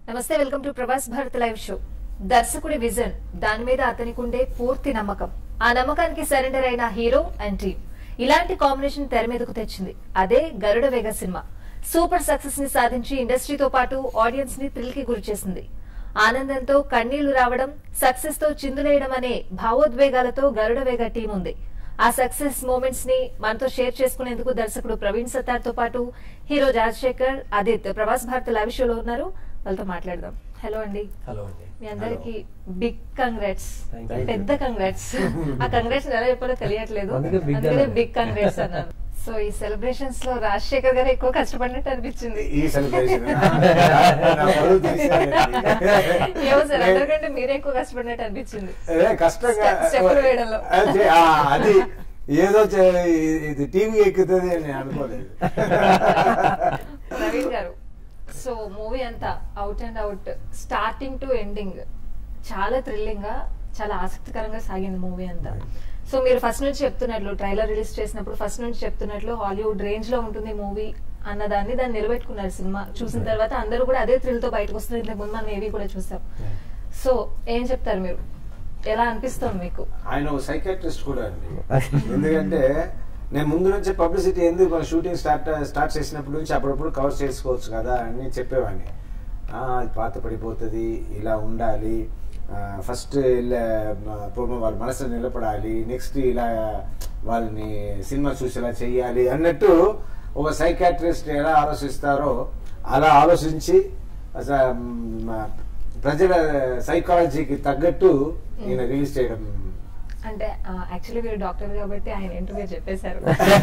నమస్తే welcome to Prabhas Bharat live show దర్శకుడి vision దాని మీద అతనికి ఉండే పూర్తి నమ్మకం ఆ నమ్మకానికి సరెండర్ అయిన హీరో అండ్ టీమ్ ఇలాంటి కాంబినేషన్ తెర మీదకు తెచ్చింది అదే గరుడ వేగ సినిమా సూపర్ సక్సెస్ ని సాధించి ఇండస్ట్రీతో పాటు ఆడియన్స్ ని థ్రిల్ కి గురి చేసింది ఆనందంతో కన్నీళ్లు రావడం సక్సెస్ తో చిందులేయడం అనే భావోద్వేగాలతో గరుడ వేగ టీం ఉంది ఆ సక్సెస్ మూమెంట్స్ ని మనతో షేర్ చేసుకునేందుకు దర్శకుడు ప్రవీణ్ సత్తార్ తో పాటు హీరో రాజశేఖర్ ఆదిత్ ప్రభాస్ భారత్ లైవ్ షోలో ఉన్నారు వాళ్ళతో మాట్లాడదాం హలో అండి హలో అండి మీ అందరికి బిగ్ కంగ్రాట్స్ Thank you. పెద్ద కంగ్రాట్స్ ఆ కంగ్రాట్స్ ఎలా చెప్పాలో తెలియట్లేదు అందుకే big అందుకనే అన్నాను. బిగ్ కంగ్రాట్స్ అన్నాను సో ఈ సెలబ్రేషన్స్ లో రాజశేఖర్ గారు ఎక్కువ కష్టపడినట్టు అనిపించింది ఈ సెలబ్రేషన్ నా పరువు తీసేయాలండి. ఏమో సార్ అందరికంటే మీరే ఎక్కువ కష్టపడినట్టు అనిపించింది అదే కష్టంగా Step- step వేయడంలో. అదే, ఆ, అది ఏదో చే- ఇది టీవీ ఎక్కుతుంది అని నేను అనుకోలేదు ప్రవీణ్ గారు సో మూవీ అంతా out and out starting to ending చాలా థ్రిల్లింగ్ గా చాలా ఆసక్తికరంగా సాగింది మూవీ అంతా సో మీరు ఫస్ట్ నుంచి చెప్తున్నట్లు ట్రైలర్ రిలీజ్ చేసినప్పుడు ఫస్ట్ నుంచి చెప్తున్నట్లు హాలీవుడ్ రేంజ్ లో ఉంటుంది మూవీ అన్నదాన్ని దాన్ని నిలబెట్టుకున్నారు సినిమా చూసిన తర్వాత అందరూ కూడా అదే థ్రిల్ తో బయటకు వస్తున్నారు ఇంతకు ముందు మనం ఏవి కూడా చూసాం సో ఏం చెప్తారు మీరు ఎలా అనిపిస్తుంది మీకు ఆయన ఒక సైకాట్రిస్ట్ కూడా అండి ఎందుకంటే నేను ముందు నుంచి పబ్లిసిటీ ఎందుకు మన షూటింగ్ స్టార్ట్ స్టార్ట్ చేసినప్పటి నుంచి అప్పుడప్పుడు కవర్ చేసుకోవచ్చు కదా అని చెప్పేవాడిని ఆ, అది పాత పడిపోతుంది ఇలా ఉండాలి ఫస్ట్ ప్రోమో వాళ్ళ మనసులో నిలబడాలి నెక్స్ట్ ఇలా వాళ్ళని సినిమా చూసేలా చెయ్యాలి అన్నట్టు ఒక సైకాట్రిస్ట్ ఎలా ఆలోచిస్తారో అలా ఆలోచించి అసలు మ్, ప్రజల సైకాలజీకి తగ్గట్టు ఈయన రిలీజ్ చేయడం అంటే యాక్చువల్లీ మీరు డాక్టర్ కాబట్టి ఆయన ఇంటర్వ్యూ చెప్పేశారు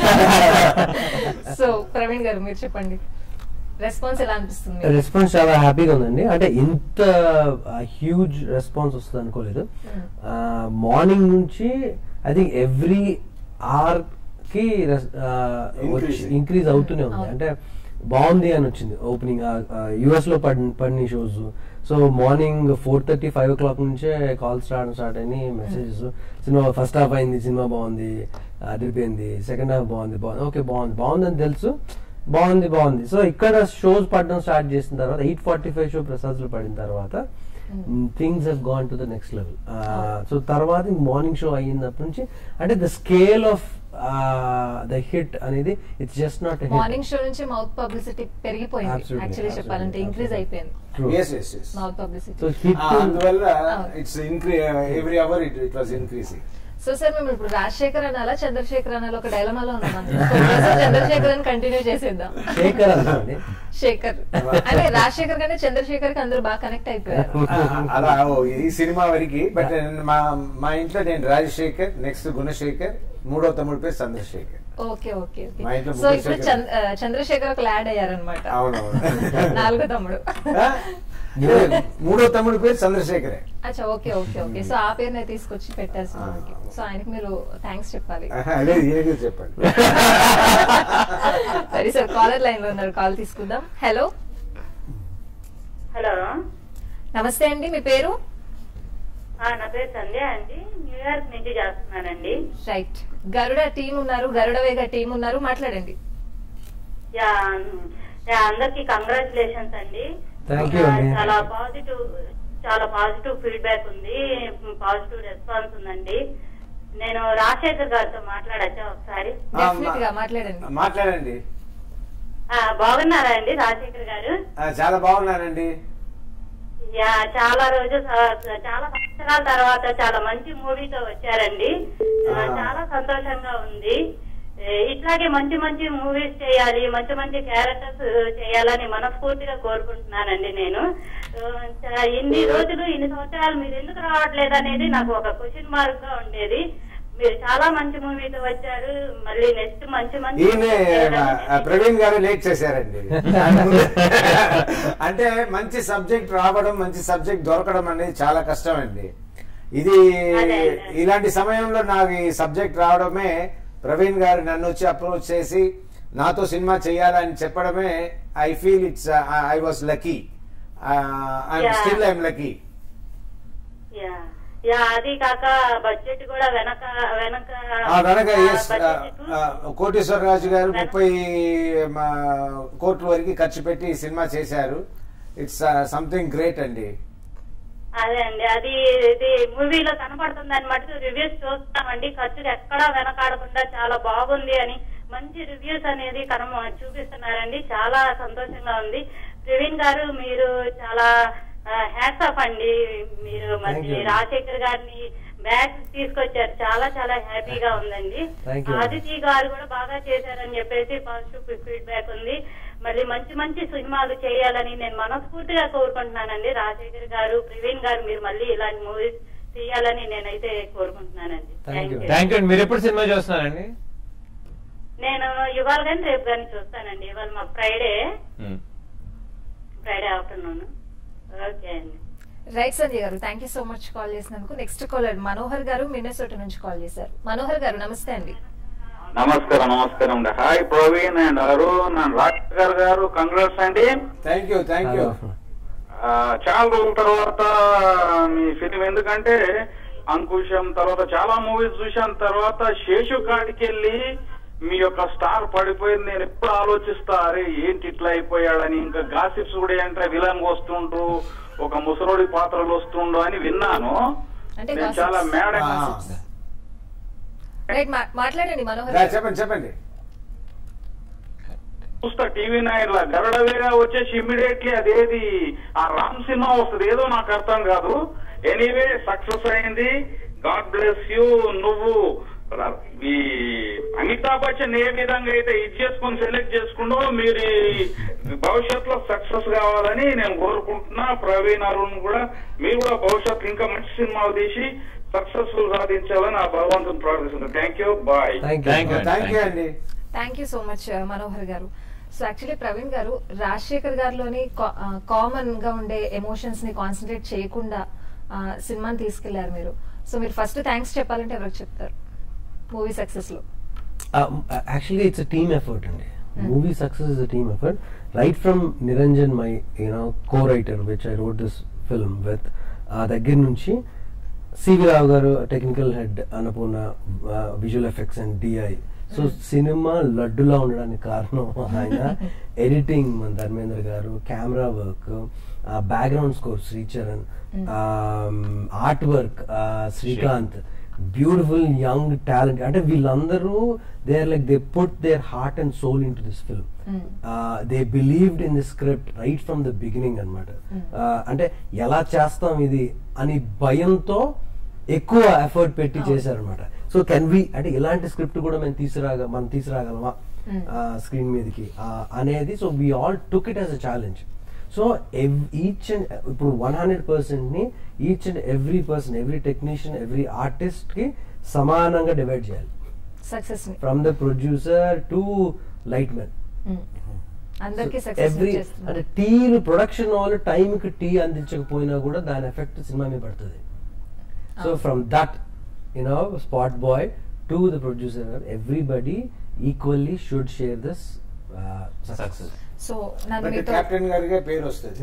సో ప్రవీణ్ గారు మీరు చెప్పండి రెస్పాన్స్ ఎలా అనిపిస్తుంది మీకు? రెస్పాన్స్ చాలా హ్యాపీగా ఉందండి అంటే ఇంత హ్యూజ్ రెస్పాన్స్ వస్తుంది అనుకోలేదు మార్నింగ్ నుంచి ఐ థింక్ ఎవ్రీ ఆర్ కి Increasing. ఇంక్రీజ్ అవుతూనే ఉంది అవును. అంటే బాగుంది అని వచ్చింది ఓపెనింగ్ యుఎస్ లో పడిన పడిన shows so morning four thirty five o'clock నుంచే కాల్ స్టార్ట్ స్టార్ట్ అయినాయి మెసేజెస్ సినిమా ఫస్ట్ హాఫ్ అయింది సినిమా బాగుంది అదిరిపోయింది సెకండ్ హాఫ్ బాగుంది బాగుంది ఓకే బాగుంది బాగుందని తెలుసు బాగుంది బాగుంది సో ఇక్కడ షోస్ పడడం స్టార్ట్ చేసిన తర్వాత eight forty five show Prasad లో పడిన తర్వాత things have gone to the next level so తర్వాత మార్నింగ్ షో అయినప్పటి నుంచి అంటే the scale of the hit అనేది it's just not morning show నుంచి మౌత్ పబ్లిసిటీ పెరిగిపోయింది Absolutely, యాక్చువల్లీ చెప్పాలంటే absolutely, ఇంక్రీజ్ absolutely. అయిపోయింది yes yes yes mouth publicity so hit అందువల్ల అవును. It's incre every hour it it was increasing so sir మేము ఇప్పుడు రాజశేఖర్ అనాలా చంద్రశేఖర్ అనాలా ఒక డైలమాలో ఉన్నాం అందరం. So, ఈరోజు చంద్రశేఖర్ అని కంటిన్యూ చేసేద్దాం శేఖర్ అన్నాండి శేఖర్ అంటే రాజశేఖర్ కంటే చంద్రశేఖర్ కి అందరూ బాగా కనెక్ట్ అయిపోయారు అలా ఓ, ఈ సినిమా వరకు బట్ మా మా ఇంట్లో నేను రాజశేఖర్ నెక్స్ట్ గుణశేఖర్ మూడో తమ్ముడు పేరు చంద్రశేఖర్ ఓకే ఓకే ఓకే మా ఇంట్లో సో ముగ్గురు ఇప్పుడు శేఖర్. చంద్ర- ఆ, చంద్రశేఖర్ ఒక ల్యాడ్ అయ్యారనమాట అవునవును నాలుగో తమ్ముడు ఆ? మూడో తమ్ముడు పేరు చంద్రశేఖరే అచ్చా ఓకే ఓకే ఓకే సో ఆ పేరునే తీసుకొచ్చి పెట్టారు సినిమాకి ఆ. సో ఆయనకి మీరు థ్యాంక్స్ చెప్పాలి అదే ఈయనకి చెప్పండి సరే సార్ కాలర్ లైన్ లో ఉన్నారు కాల్ తీసుకుందాం హలో హలో నమస్తే అండి మీ పేరు ఆ, నా పేరు సంధ్య అండి న్యూయార్క్ నుంచి చేస్తున్నానండి రైట్ గరుడ టీం ఉన్నారు గరుడ వేగ టీం ఉన్నారు మాట్లాడండి యా, యా, అందరికి కంగ్రాచులేషన్స్ అండి Thank you ఆ, అండి. చాలా పాజిటివ్ చాలా పాజిటివ్ ఫీడ్బ్యాక్ ఉంది పాజిటివ్ రెస్పాన్స్ ఉందండి నేను రాజశేఖర్ గారితో మాట్లాడచ్చా ఒకసారి ఆ, డెఫినెట్ గా మా- మాట్లాడండి మాట్లాడండి ఆ, బాగున్నారా అండి రాజశేఖర్ గారు ఆ, చాలా బాగున్నానండి యా చాలా రోజు చాలా సంవత్సరాల తర్వాత చాలా మంచి మూవీతో వచ్చారండి ఆ, ఆ. చాలా సంతోషంగా ఉంది ఏ, ఇట్లాగే మంచి మంచి మూవీస్ చేయాలి మంచి మంచి క్యారెక్టర్స్ చేయాలని మనస్ఫూర్తిగా కోరుకుంటున్నానండి నేను ఆ, చ- ఇన్ని రోజులు ఇన్ని సంవత్సరాలు మీరు ఎందుకు రావట్లేదు అనేది నాకు ఒక క్వశ్చన్ మార్క్ గా ఉండేది మీరు చాలా మంచి మూవీతో వచ్చారు మళ్ళీ నెక్స్ట్ మంచి మంచి ఈయన movies చేయాలని ఆ, ప్రవీణ్ గారు లేట్ చేశారండి అంటే మంచి సబ్జెక్ట్ రావడం మంచి సబ్జెక్ట్ దొరకడం అనేది చాలా కష్టం అండి ఇది అదే, అదే. ఇలాంటి సమయంలో నాకు ఈ సబ్జెక్ట్ రావడమే ప్రవీణ్ గారు నన్ను వచ్చి అప్రోచ్ చేసి నాతో సినిమా చేయాలని చెప్పడమే I feel it's I was lucky Yeah. Still I'm lucky yeah yeah అది కాక బడ్జెట్ కూడా వెనక వెనక వెనక ఆ, ఎస్ budget చూసి- కోటేశ్వరరాజు గారు వెనక- ముప్పై మా, కోట్ల వరకు ఖర్చు పెట్టి ఈ సినిమా చేశారు ఇట్స్ సంథింగ్ గ్రేట్ అండి అదే అండి అది ఇది మూవీలో కనపడుతుంది అనమాట రివ్యూస్ చూస్తామండి ఖర్చులు ఎక్కడా వెనకాడకుండా చాలా బాగుంది అని మంచి రివ్యూస్ అనేది కనమ చూపిస్తున్నారండి చాలా సంతోషంగా ఉంది ప్రవీణ్ గారు మీరు చాలా హ్యాట్స్ ఆఫ్ అండి మీరు Thank మంచి you. రాజశేఖర్ గారిని బ్యాక్ తీసుకొచ్చారు చాలా చాలా హ్యాపీగా ఉందండి Thank you. ఆదిత్య గారు కూడా బాగా చేశారని చెప్పేసి పాజిటివ్ ఫీడ్బ్యాక్ ఉంది మళ్ళీ మంచి మంచి సినిమాలు చేయాలని నేను మనస్ఫూర్తిగా కోరుకుంటున్నానండి రాజశేఖర్ గారు ప్రవీణ్ గారు మీరు మళ్ళీ ఇలాంటి మూవీస్ తీయాలని నేనైతే కోరుకుంటున్నానండి Thank Thank you. you. Thank you అండి మీరు ఎప్పుడు సినిమా చూస్తున్నారండి నేను ఇవాళ కానీ రేపు కానీ చూస్తానండి ఇవాళ మా Friday um. Friday afternoon okay అండి రైట్ సంజయ్ గారు thank you so much call చేసినందుకు నెక్స్ట్ కాలర్ మనోహర్ గారు మిన్నెసోట నుంచి కాల్ చేశారు మనోహర్ గారు నమస్తే అండి నమస్కారం నమస్కారం అండి hi Praveen and Arun and Rajasekhar గారు కంగ్రాట్స్ అండి థ్యాంక్ యూ థ్యాంక్ యూ ఆ, చాలా రోజుల తర్వాత మీ ఫిలిం ఎందుకంటే అంకుశం తర్వాత చాలా మూవీస్ చూశాను తర్వాత శేషు కాడికి వెళ్ళి మీ యొక్క స్టార్ పడిపోయింది నేను ఎప్పుడు ఆలోచిస్తా అరే ఏంటి ఇట్లా అయిపోయాడని ఇంకా గాసిప్స్ కూడా ఏంటంటే విలన్ వస్తుండ్రు ఒక ముసలోడి పాత్రలు వస్తుండు అని విన్నాను అంటే నేను gossips. చాలా మేడ రైట్ మాట్లాడండి మనోహర్ రా, గారు చెప్పండి చెప్పండి చూస్తా టీవీ నైన్ లా గరడవేగా వచ్చేసి ఇమ్మీడియట్లీ అదేది ఆ రామ్ సినిమా వస్తుంది ఏదో నాకు అర్థం కాదు ఎనీవే సక్సెస్ అయింది గాడ్ బ్లెస్ యూ నువ్వు ర- ఈ అమితాబ్ బచ్చన్ ఏ విధంగా అయితే ఇది చేసుకొని సెలెక్ట్ చేసుకుంటో మీరు ఈ భవిష్యత్తులో సక్సెస్ కావాలని నేను కోరుకుంటున్నా ప్రవీణ్ అరుణ్ కూడా మీరు కూడా భవిష్యత్తు ఇంకా మంచి సినిమాలు తీసి సక్సెస్ఫుల్ సాధించాలని ఆ భగవంతుని ప్రార్థిస్తున్నాను thank you bye thank Thank you you. Thank you అండి thank you so much Manohar గారు సో యాక్చువల్లీ ప్రవీణ్ గారు రాజశేఖర్ గారిలోని కామన్ గా ఉండే ఎమోషన్స్ ని కాన్సన్ట్రేట్ చేయకుండా ఆ, సినిమాని తీసుకెళ్లారు మీరు సో మీరు ఫస్ట్ థ్యాంక్స్ చెప్పాలంటే ఎవరికి చెప్తారు మూవీ సక్సెస్ లో actually it's a team effort అండి movie success is a team effort right from Niranjan my you know co writer which I wrote this film with ఆ దగ్గర నుంచి సివి రావు గారు technical head Annapurna visual effects and DI so సినిమా లడ్డులా ఉండడానికి కారణం ఆయన ఎడిటింగ్ మన ధర్మేంద్ర గారు camera work background score Sricharan art work Srikanth beautiful young talent అంటే వీళ్ళందరూ they are like they put their heart and soul into this film they believed in the script right from the beginning అనమాట అంటే ఎలా చేస్తాం ఇది అని భయంతో ఎక్కువ ఎఫర్ట్ పెట్టి చేశారనమాట సో కెన్ వి అంటే ఇలాంటి స్క్రిప్ట్ కూడా మేము తీసుకురాగ మనం తీసుకురాగలమా స్క్రీన్ మీదకి ఆ, అనేది so we all took it as a challenge so each and ఇప్పుడు వన్ హండ్రెడ్ పర్సెంట్ ని each and every person every technician every artist కి సమానంగా డివైడ్ చేయాలి సక్సెస్ ని from the producer to light men అందరికీ సక్సెస్ ఎవ్రీ అంటే చేస్తున్నారు టీలు ప్రొడక్షన్ వాళ్ళు టైం కి టీ అందించకపోయినా కూడా దాని ఎఫెక్ట్ సినిమా మీద పడుతుంది so from that you know spot boy to the producer everybody equally should share this success so నన్ను బట్ మీతో కెప్టెన్ గారికే పేరు వస్తుంది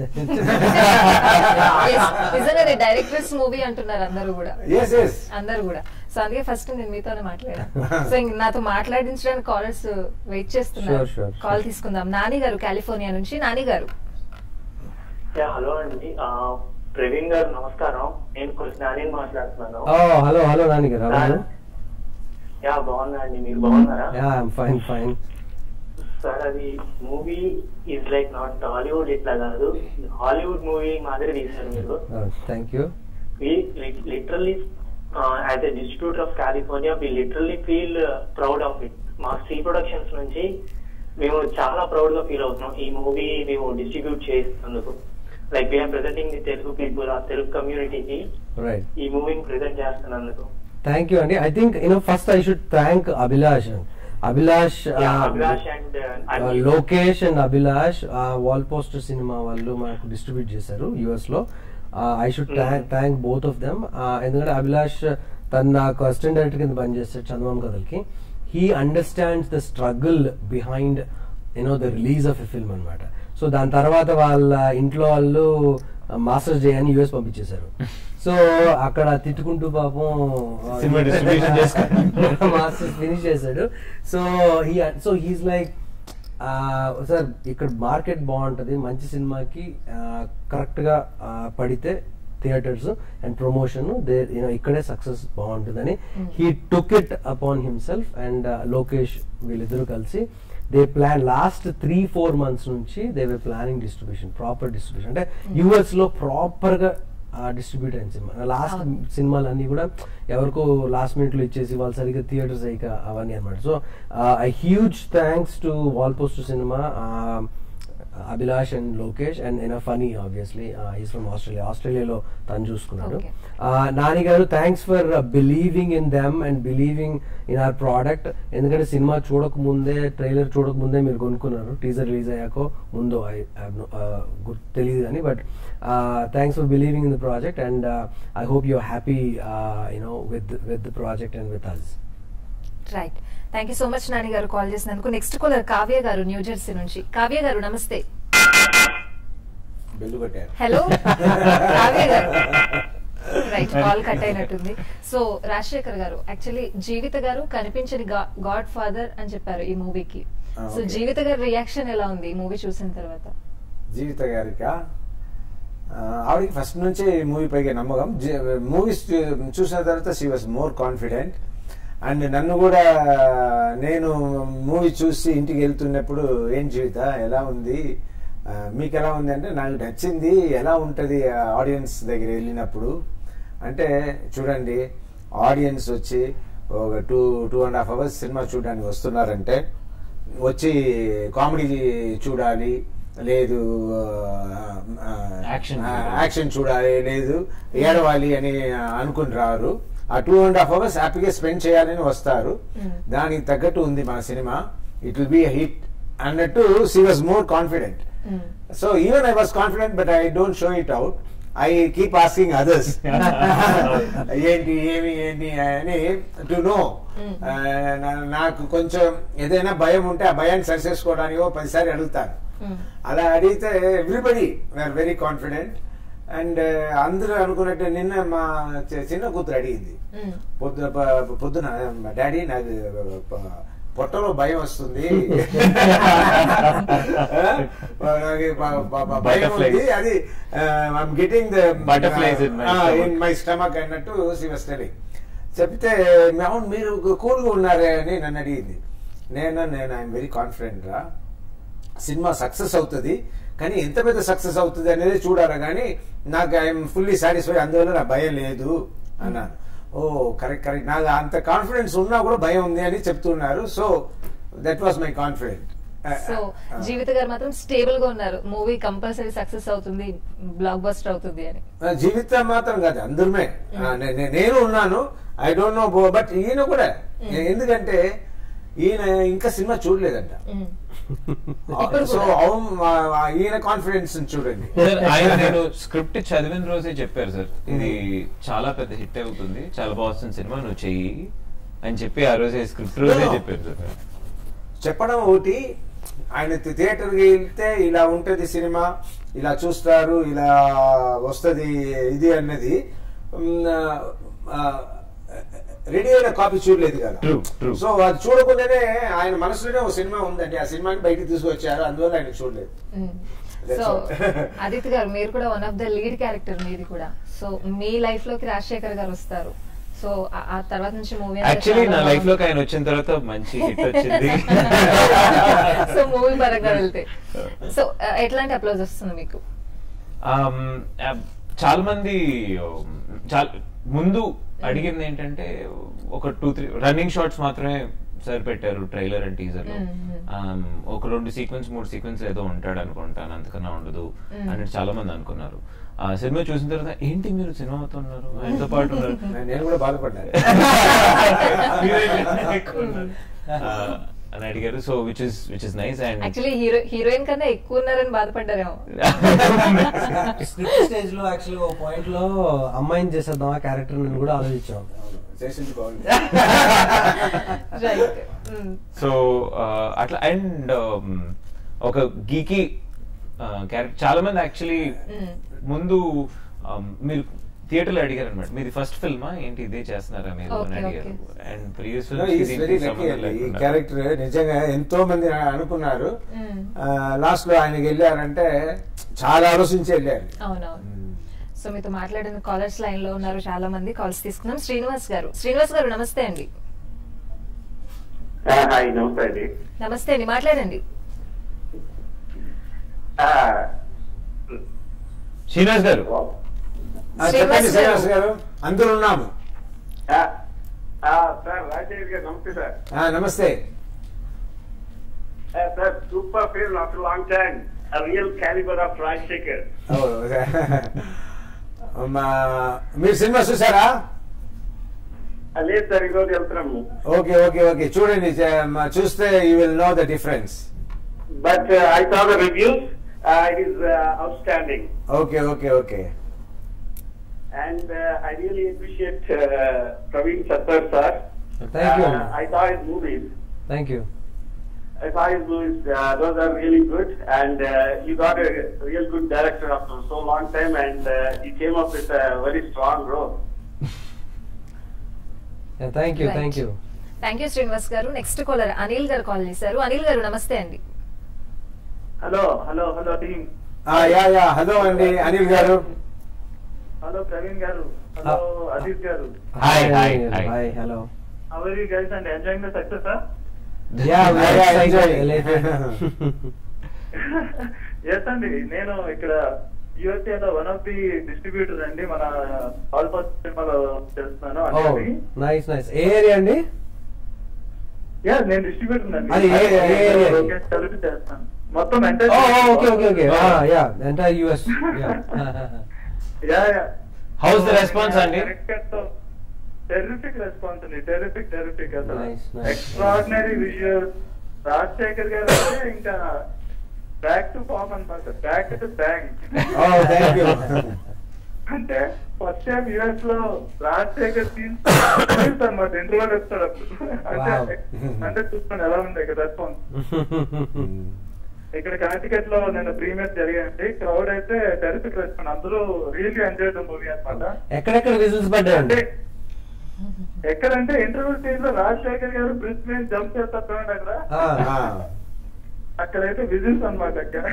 Yes, నిజంగానే డైరెక్టర్స్ మూవీ అంటున్నారు అందరూ కూడా ఎస్ ఎస్ అందరు కూడా సో అందుకే ఫస్ట్ నేను మీతోనే మాట్లాడాను సో ఇంక నాతో మాట్లాడించడానికి కాలర్స్ వెయిట్ చేస్తున్నారు Sure, sure, కాల్ sure. తీసుకుందాం నాని గారు కాలిఫోర్నియా నుంచి నాని గారు యా హలో అండి ఆ, ప్రవీణ్ గారు నమస్కారం నేను కొంచెం నాని మాట్లాడుతున్నాను ఓ హలో హలో నాని గారు హలో యా బాగున్నా అండి మీరు బాగున్నారా yeah I'm fine fine sir అది movie is like not Hollywood ఇట్లా కాదు హాలీవుడ్ మూవీ మాదిరి తీశారు మీరు thank you literally as a distributor of California we literally feel proud of it మా శ్రీ ప్రొడక్షన్స్ నుంచి మేము చాలా ప్రౌడ్ గా ఫీల్ అవుతున్నాం ఈ మూవీ మేము డిస్ట్రిబ్యూట్ చేస్తున్నందుకు like we are presenting the Telugu people ఆ తెలుగు కమ్యూనిటీకి రైట్ ఈ మూవీని ప్రెజెంట్ చేస్తున్నందుకు థ్యాంక్ యూ అండి I think you know first I should thank Abhilash Abhilash Yeah, Abhilash and, uh, Anil. Lokesh and Abhilash Wall Poster Cinema వాళ్ళు మనకు డిస్ట్రిబ్యూట్ చేశారు యుఎస్ లో I should thank both of them ఎందుకంటే అభిలాష్ తను నాకు అసిస్టెంట్ డైరెక్టర్ కింద పనిచేస్తాడు చందమామ కథలకి he understands the struggle behind you know the release of a film అనమాట సో దాని తర్వాత వాళ్ళ ఇంట్లో వాళ్ళు మాస్టర్స్ చేయని యుఎస్ పంపించేశారు సో అక్కడ తిట్టుకుంటూ పాపం Cinema distribution చేసుకొని. మాస్టర్స్ ఫినిష్ చేశాడు so he so he's like sir ఇక్కడ మార్కెట్ బాగుంటది మంచి సినిమాకి కరెక్ట్ గా ఆ, పడితే theatres and promotion they you know ఇక్కడే సక్సెస్ బాగుంటుందని he took it upon himself and Lokesh వీళ్ళిద్దరూ కలిసి they plan last three four months నుంచి they were planning distribution proper distribution అంటే యుఎస్ లో ప్రాపర్ గా డిస్ట్రిబ్యూట్ అయిన సినిమా లాస్ట్ అవును. సినిమాలు అన్ని కూడా ఎవరికో లాస్ట్ మినిట్ లో ఇచ్చేసి వాళ్ళు సరిగ్గా థియేటర్స్ అయ్యాక అవన్నీ అనమాట so huge thanks to Wall Post Cinema Abhilash and Lokesh and in Phani obviously is from Australia ఆస్ట్రేలియాలో తను చూసుకున్నాడు Okay. Uh, Nani garu thanks for believing in them and believing in our product ఎందుకంటే సినిమా చూడక ముందే ట్రైలర్ చూడక ముందే మీరు కొనుక్కున్నారు టీజర్ రిలీజ్ అయ్యాకో ముందో ఐ గుర్తు తెలియదు కానీ but thanks for believing in the project and I hope you happy you know with with the project and with us right thank you so much Nani garu call చేసినందుకు నెక్స్ట్ కాలర్ కావ్య గారు new Jersey నుంచి కావ్య గారు నమస్తే bell కొట్టారు hello Kavya garu right call cut అయినట్టుంది so Rajasekhar garu actually జీవిత గారు కనిపించని god father అని చెప్పారు ఈ మూవీకి Ah, సో okay. జీవిత గారి రియాక్షన్ ఎలా ఉంది ఈ మూవీ చూసిన తర్వాత జీవిత గారికి ఆవిడకి ఫస్ట్ నుంచే ఈ మూవీ పైగా నమ్మకం మూవీస్ చూసిన తర్వాత she was more confident and నన్ను కూడా నేను మూవీ చూసి ఇంటికి వెళ్తున్నప్పుడు ఏం జీవిత ఎలా ఉంది ఆ, మీకు ఎలా ఉంది అంటే నాకు నచ్చింది ఎలా ఉంటుంది ఆడియన్స్ దగ్గర వెళ్ళినప్పుడు అంటే చూడండి ఆడియన్స్ వచ్చి ఒక two two and half hours cinema చూడడానికి వస్తున్నారంటే వచ్చి కామెడీ చూడాలి లేదు Action యాక్షన్ చూడాలి లేదు ఏడవాలి అని అనుకుని రారు ఆ టూ అండ్ హాఫ్ అవర్స్ హ్యాపీగా స్పెండ్ చేయాలని వస్తారు Mm. దానికి తగ్గట్టు ఉంది మన cinema it will be hit అన్నట్టు she was more confident so even I was confident but I don't show it out I keep asking others ఏంటి ఏమి ఏంటి అని టు నో నాకు కొంచెం ఏదైనా భయం ఉంటే ఆ భయాన్ని సరి చేసుకోవడానికి ఓ పదిసారి అడుగుతాను అలా అడిగితే everybody are very confident and అందరూ అనుకున్నట్టు నిన్న మా చి- చిన్న కూతురు అడిగింది పొద్దున ప- పొద్దున డాడీ నాకు ప- పొట్టలో భయం వస్తుంది నాకు ప- ప- ప- భయం Butterflies. ఉంది అది I'm getting the Butterflies in my stomach. In my stomach అన్నట్టు సి వాస్ టెలింగ్ చెప్తే అవును మీరు కూల్గా ఉన్నారే అని నన్ను అడిగింది నేను నేను ఐఎమ్ వెరీ కాన్ఫిడెంట్ రా సినిమా సక్సెస్ అవుతుంది కానీ ఎంత పెద్ద సక్సెస్ అవుతుంది అనేది చూడాలి కానీ నాకు ఐఎమ్ ఫుల్లీ సాటిస్ఫై అందువల్ల నా భయం లేదు అన్నాను ఓ కరెక్ట్ కరెక్ట్ నాకు అంత కాన్ఫిడెన్స్ ఉన్నా కూడా భయం ఉంది అని చెప్తున్నారు so that was my confident so Jeevitha garu మాత్రం స్టేబుల్ గా ఉన్నారు మూవీ కంపల్సరీ సక్సెస్ అవుతుంది బ్లాక్ బస్టర్ అవుతుంది అని జీవితం మాత్రం కాదు అందరమే ఆ, నే- నే- నేను ఉన్నాను ఐ డోంట్ నో బట్ ఈయన కూడా ఎందుకంటే ఈయన ఇంకా సినిమా చూడలేదంట Mm. ఇప్పుడు సో కూడా. అవును ఈయన కాన్ఫిడెన్స్ చూడండి సార్, ఆయన నేను స్క్రిప్ట్ చదివిన రోజే చెప్పారు సార్ ఇది చాలా పెద్ద హిట్ అవుతుంది చాలా బాగుంది సినిమా నువ్వు చెయ్యి అని చెప్పి ఆ రోజే స్క్రిప్ట్ రోజే No. చెప్పారు సార్ చెప్పడం ఒకటి ఆయన థి- థియేటర్కి వెళ్తే ఇలా ఉంటది సినిమా ఇలా చూస్తారు ఇలా వస్తది ఇది అన్నది రెడీ అయిన కాపీ చూడలేదు కదా True, true. సో అది చూడకుండానే ఆయన మనసులోనే ఒక సినిమా ఉందండి ఆ సినిమాని బయటికి తీసుకొచ్చారు అందువల్ల ఆయన చూడలేదు That's so all. Aditya garu మీరు కూడా one of the lead character మీది కూడా సో మీ లైఫ్ లోకి రాజశేఖర్ గారు వస్తారు సో ఆ- ఆ తర్వాత నుంచి మూవీ యాక్చువల్లీ నా లైఫ్ లోకి ఆయన వచ్చిన తర్వాత మంచి హిట్ వచ్చింది సో మూవీ పరంగా వెళ్తే సో ఎట్లాంటి అప్లోజ్ వస్తుంది మీకు Um, uh, చాలా మంది um, చాలా ముందు అడిగింది ఏంటంటే ఒక టూ త్రీ రన్నింగ్ షాట్స్ మాత్రమే సరిపెట్టారు ట్రైలర్ అండ్ టీజర్ లో Um, ఒక రెండు సీక్వెన్స్ మూడు సీక్వెన్స్ ఏదో ఉంటాడు అనుకుంటాను అంతకన్నా ఉండదు అని చాలా మంది అనుకున్నారు ఆ సినిమా చూసిన తర్వాత ఏంటి మీరు సినిమా అవుతున్నారు ఆయనతో పాటు ఉన్నారు నేను కూడా బాధపడ్డాను మీరేంటి ఎక్కువ ఉన్నారు? ఆ, అని అడిగారు so which is which is nice and actually hero heroine కన్నా ఎక్కువ ఉన్నారని బాధపడ్డారేమో స్క్రిప్ట్ స్టేజ్ లో యాక్చువల్గా ఒక పాయింట్ లో అమ్మాయిని చేసేద్దాం ఆ క్యారెక్టర్ అని కూడా ఆలోచించాం చేసింది బాగుంది రైట్ సో అట్లా అండ్ ఒక గీకి క్యారెక్టర్ చాలా మంది యాక్చువల్లీ ముందు um, మీరు థియేటర్ లో అడిగారు అనమాట మీది ఫస్ట్ ఫిల్మా ఏంటి ఇదే చేస్తున్నారా మీరు అని Okay, అడిగారు okay. And previous very lucky అండి ఈ క్యారెక్టర్ నిజంగా ఎంతో మంది అనుకున్నారు Mm. లాస్ట్ లో ఆయనకి వెళ్ళారంటే చాలా ఆలోచించి వెళ్ళారు అవునవును సో మీతో మాట్లాడిన కాలర్స్ లైన్ లో ఉన్నారు చాలా మంది కాల్స్ తీసుకున్నాం శ్రీనివాస్ గారు శ్రీనివాస్ గారు నమస్తే అండి హాయ్ నమస్తే అండి నమస్తే అండి మాట్లాడండి శ్రీనివాస్ గారు ఆ, చెప్పండి శ్రీనివాస్ శ్రీనివాస్ గారు అందులో ఉన్నాము సార్ రాజేష్ గారు నమస్తే సార్ ఆ, నమస్తే sir super film after long time real calibre of Rajasekhar ఓ, మా మీరు సినిమా చూసారా లేదు సార్ ఈరోజు వెళ్తున్నాము ఓకే ఓకే ఓకే చూడండి చ- మ- చూస్తే you will know the difference but I saw the reviews it is outstanding okay okay okay and I really appreciate Praveen Sattar sir thank you I saw his movies thank you I saw his movies, uh, those are really good, and uh, you got a real good director after so long time, and uh, he came up with a very strong role. Thank you thank you thank you Srinivas garu next caller Anil garu call చేశారు అనిల్ గారు నమస్తే అండి Hello, hello, hello team. Yeah yeah hello అండి అనిల్ గారు Hello Praveen Garu. Hello Aziz Garu. Hi, hi, hi. Hi hello How are you guys and enjoying the success, huh? Yeah Yeah, yeah, enjoy. Yes అండి నేను ఇక్కడ USA లో one of the distributor అండి మన ఆల్ఫాస్ సినిమాలో చేస్తున్నాను ఓ అంటే నైస్ నైస్ ఏ ఏరియా అండి యా నేను డిస్ట్రిబ్యూటర్ అండి అది ఏ- ఏ area కి? ఓకే, కలిపి చేస్తాను మొత్తం ఓ okay okay okay yeah entire US yeah yeah How's the response, అండి? టెరిఫిక్ రెస్పాన్స్ అండి టెరిఫిక్ టెరిఫిక్ అసలు Nice, nice. Extraordinary visual Rajasekhar garu అంటే ఇంకా బ్యాక్ టు పాప్ అనమాట బ్యాక్ టు బ్యాంక్ ఓ థ్యాంక్ యూ అంటే ఫస్ట్ టైం యుఎస్ లో రాజశేఖర్ సీన్ అనమాట ఇంటర్వ్యూ చెప్తాడు అప్పుడు అంటే Wow. అంటే చూసుకోండి ఎలా ఉంది ఇక్కడ రెస్పాన్స్ ఇక్కడ కాంటికెట్ లో నేను ప్రీమియర్ జరిగాయండి క్రౌడ్ అయితే టెరిఫిక్ రెస్పాన్స్ అందరూ రియల్లీ ఎంజాయ్ ద మూవీ అనమాట ఎక్కడెక్కడ విజిల్స్ పడ్డాయండి అంటే ఎక్కడంటే ఇంటర్వ్యూ స్టేజ్ లో రాజశేఖర్ గారు బ్రిడ్జ్ మీద జంప్ చేస్తారు చూడండి అక్కడ ఆ, అక్కడైతే విజిల్స్ అనమాట అక్కడ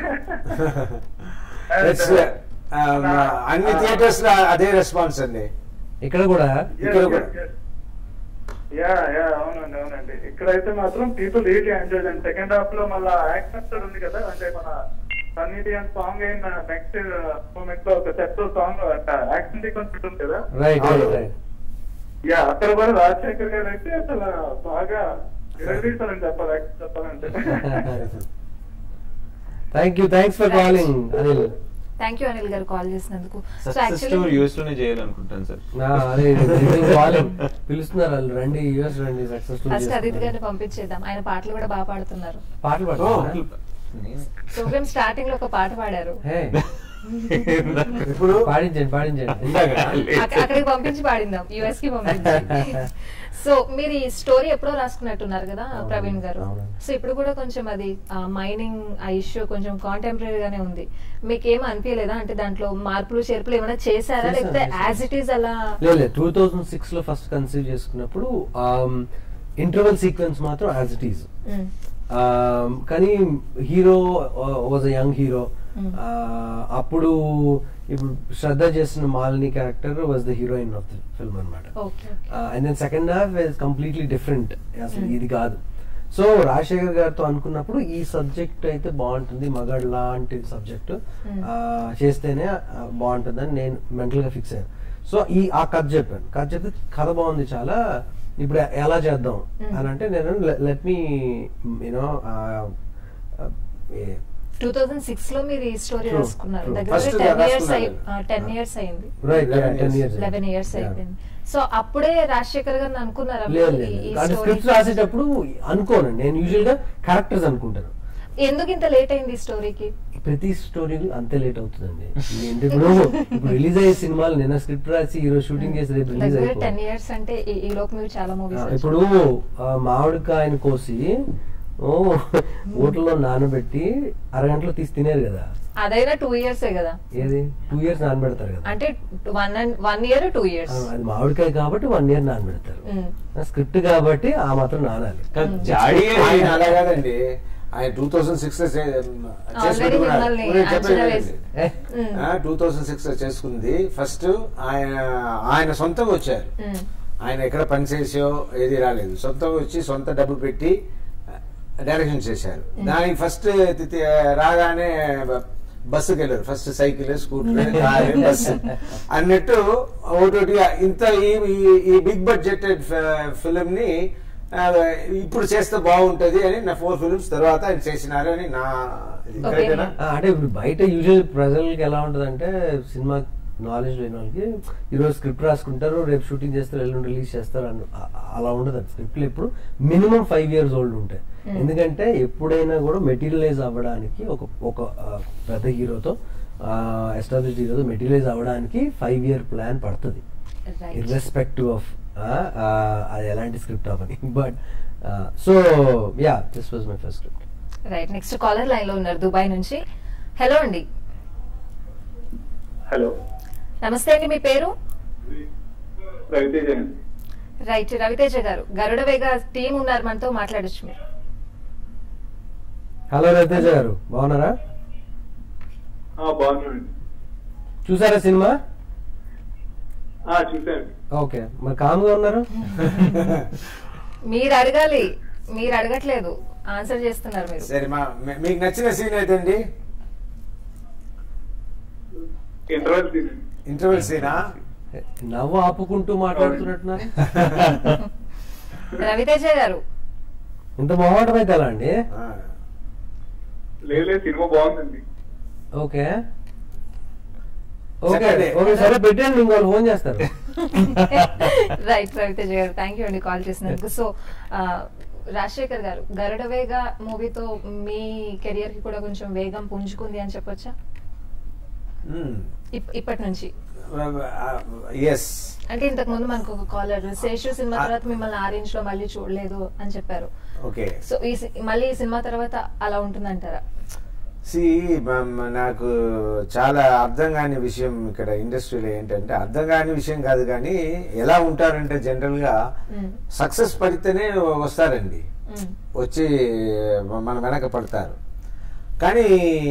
It's, um, అన్ని థియేటర్స్ లో అదే రెస్పాన్స్ అండి ఇక్కడ కూడా ఇక్కడ కూడా. యా యా అవునండి అవునండి ఇక్కడైతే మాత్రం పీపుల్ రియలీ ఎంజాయ్ అండి సెకండ్ హాఫ్ లో మళ్ళీ యాక్టర్ ఉంది కదా అంటే మన సన్నీ అండ్ సాంగ్ అయిన నెక్స్ట్ మూమెంట్ లో ఒక సెట్ సాంగ్ యాక్షన్ సీక్వెన్స్ ఉంటుంది కదా రైట్ అవును. రైట్ రైట్ యా అక్కడ కూడా రాజశేఖర్ గారు అయితే అసలు బాగా విరగదీశారని చెప్పాలి యాక్చువల్ చెప్పాలంటే thank you thanks for calling Anil thank you Anil garu call చేసినందుకు సో సక్సెస్ స్టోర్ యూఎస్ లోనే చేయాలనుకుంటాను సార్ నా, అదే కాలింగ్ పిలుస్తున్నారు వాళ్ళు రండి యుఎస్ రండి సక్సెస్ఫుల్ ఫస్ట్ అదితి గారిని పంపించేద్దాం ఆయన పాటలు కూడా బాగా పాడుతున్నారు పాటలు పాడుతున్నారా? ప్రోగ్రామ్ స్టార్టింగ్ లో ఒక పాట పాడారు హే ఇప్పుడు పాడించండి పాడించండి అక్క- అక్కడికి పంపించి పాడిందాం యుఎస్ కి పంపించి సో మీరు ఈ స్టోరీ ఎప్పుడో రాసుకున్నట్టున్నారు కదా అవును, ప్రవీణ్ గారు అవును. సో ఇప్పుడు కూడా కొంచెం అది మైనింగ్ ఆ ఇష్యూ కొంచెం కాంటెంపరీ గానే ఉంది మీకేం అనిపించలేదా అంటే దాంట్లో మార్పులు చేర్పులు ఏమైనా చేశారా చేశాను, లేకపోతే చేశాను. యాజ్ ఇట్ ఈస్ అలా లేదు టూ థౌజండ్ సిక్స్ లో ఫస్ట్ కన్సీవ్ చేసుకున్నప్పుడు ఇంటర్వల్ సీక్వెన్స్ మాత్రం యాజ్ ఇట్ ఈస్ మ్, కానీ hero was a young hero Hmm. అప్పుడు ఇప్పుడు శ్రద్ధ చేసిన Malini character was the heroine of the film అనమాట okay and then second half is completely different అసలు Hmm. ఇది కాదు సో రాజశేఖర్ గారితో అనుకున్నప్పుడు ఈ సబ్జెక్ట్ అయితే బాగుంటుంది మగాడ్ లాంటి సబ్జెక్ట్ Hmm. చేస్తేనే ఆ, బాగుంటుందని నేను మెంటల్ గా ఫిక్స్ అయ్యాను సో ఈ ఆ కథ చెప్పాను కథ చెప్తే కథ బాగుంది చాలా ఇప్పుడు ఎలా చేద్దాం Hmm. అని అంటే నేను let me you know two thousand six లో మీరు ఈ స్టోరీ True, రాసుకున్నారు true. దగ్గర First టెన్ ఇయర్స్ రాసుకున్నారు. టెన్ ఇయర్స్ అయింది right 11 ten years. Years eleven years అయిపోయింది సో అప్పుడే రాజశేఖర్ గారిని అనుకున్నారా లేదు మీరు ఈ- ఈ లేదు అంటే story? స్క్రిప్ట్ రాసేటప్పుడు అనుకోను నేను యూజువల్ గా క్యారెక్టర్స్ అనుకుంటాను ఎందుకు ఇంత లేట్ అయింది ఈ స్టోరీకి ప్రతి స్టోరీ అంతే లేట్ అవుతుందండి ఏంటి ఇప్పుడు ఇప్పుడు రిలీజ్ అయ్యే సినిమాలు నిన్న స్క్రిప్ట్ రాసి ఈ రోజు షూటింగ్ చేసి రేపు రిలీజ్ దగ్గర టెన్ అయిపోయి ఇయర్స్ అంటే ఈ- ఈ లోపు మీరు చాలా మూవీస్ ఇప్పుడు ఆ, మామిడికాయని కోసి ఓ ఊటలో నానబెట్టి అరగంటలో తీసి తినేరు కదా అదైనా టూ ఇయర్స్ కదా ఏది టూ ఇయర్స్ నానబెడతారు కదా అంటే one and one year two years ఆ, అది మామిడికాయ కాబట్టి వన్ ఇయర్ నానబెడతారు స్క్రిప్ట్ కాబట్టి ఆ మాత్రం నానాలి జాడీ ఆయన అలా కాదండి ఆయన టూ థౌసండ్ సిక్స్ Already మిమ్మల్ని అంచనా వేసి- టూ థౌసండ్ సిక్స్ చేసుకుంది ఫస్ట్ ఆయన ఆయన సొంతంగా వచ్చారు ఆయన ఎక్కడ పని చేసో ఏది రాలేదు సొంతంగా వచ్చి సొంత డబ్బు పెట్టి డైరెక్షన్ చేశారు దానికి ఫస్ట్ రాగానే బ- బస్సుకి వెళ్ళారు first cycle scooter car bus అన్నట్టు ఒకటి ఇంత ఈ- ఈ- ఈ బిగ్ బడ్జెట్ ఫిలిం ని ఆ, ఇప్పుడు చేస్తే బాగుంటది అని నా ఫోర్ ఫిలిమ్స్ తర్వాత ఆయన చేసినారు అని నా ఇది Okay. కరెక్టేనా? ఆ, అంటే ఇప్పుడు బయట యూజువల్ ప్రజలకి ఎలా ఉంటదంటే సినిమా నాలెడ్జ్ లేని వాళ్ళకి ఈరోజు స్క్రిప్ట్ రాసుకుంటారు రేపు షూటింగ్ చేస్తారు ఎల్లుండి రిలీజ్ చేస్తారు అని ఆ- అలా ఉండదు స్క్రిప్ట్లు ఇప్పుడు మినిమం ఫైవ్ ఇయర్స్ ఓల్డ్ ఉంటాయి ఎందుకంటే ఎప్పుడైనా కూడా మెటీరియలైజ్ అవ్వడానికి ఒక ఒక ఆ, పెద్ద హీరోతో ఎస్టాబ్లిష్ హీరోతో మెటీరియలైజ్ అవ్వడానికి ఫైవ్ ఇయర్ ప్లాన్ పడుతుంది రైట్ ఇర్రెస్పెక్టివ్ ఆఫ్ అది ఎలాంటి స్క్రిప్ట్ అవ్వని but so yeah this was my first script right next caller line లో ఉన్నారు దుబాయ్ నుంచి హలో అండి హలో నమస్తే అండి మీ పేరు రవితేజ అండి రైట్ రవితేజ గారు గరుడ వేగ టీం ఉన్నారు మనతో మాట్లాడొచ్చు మీరు హలో రవితేజ గారు బాగున్నారా బాగున్నానండి చూసారా సినిమా చూసాను ఓకే మరి కామ్గా ఉన్నారు మీరు అడగాలి మీరు అడగట్లేదు ఆన్సర్ చేస్తున్నారు మీరు సరే మా మీ- మీకు నచ్చిన సీన్ ఏదండి ఇంటర్వెల్ ఇంటర్వెల్ సీనా నవ్వు ఆపుకుంటూ మాట్లాడుతున్నట్టున్నారు రవితేజ గారు ఇంత మొహమాటం అయితే ఎలా అండి ఆ. లేదు సినిమా బాగుందండి ఓకే ఓకే చెప్పండి. ఓకే సరే పెట్టండి ఇంకోళ్ళు ఫోన్ చేస్తారు right Raviteja garu thank you అండి కాల్ చేసినందుకు సో రాజశేఖర్ గారు గరుడ వేగ మూవీతో మీ కెరియర్ కి కూడా కొంచెం వేగం పుంజుకుంది అని చెప్పొచ్చా మ్మ్. ఇప్- ఇప్పటి నుంచి ఎస్ అంటే ఇంతకు ముందు మనకు ఒక కాలర్ శేషు సినిమా తర్వాత మిమ్మల్ని ఆ రేంజ్ లో మళ్ళీ చూడలేదు అని చెప్పారు ఓకే సో ఈ సి- మళ్ళీ ఈ సినిమా తర్వాత అలా ఉంటుందంటారా సి నాకు చాలా అర్థం కాని విషయం ఇక్కడ ఇండస్ట్రీలో ఏంటంటే అర్థం కాని విషయం కాదు కానీ ఎలా ఉంటారంటే జనరల్ గా మ్మ్. సక్సెస్ పడితేనే వస్తారండి మ్మ్. వచ్చి మన వెనక పడతారు కానీ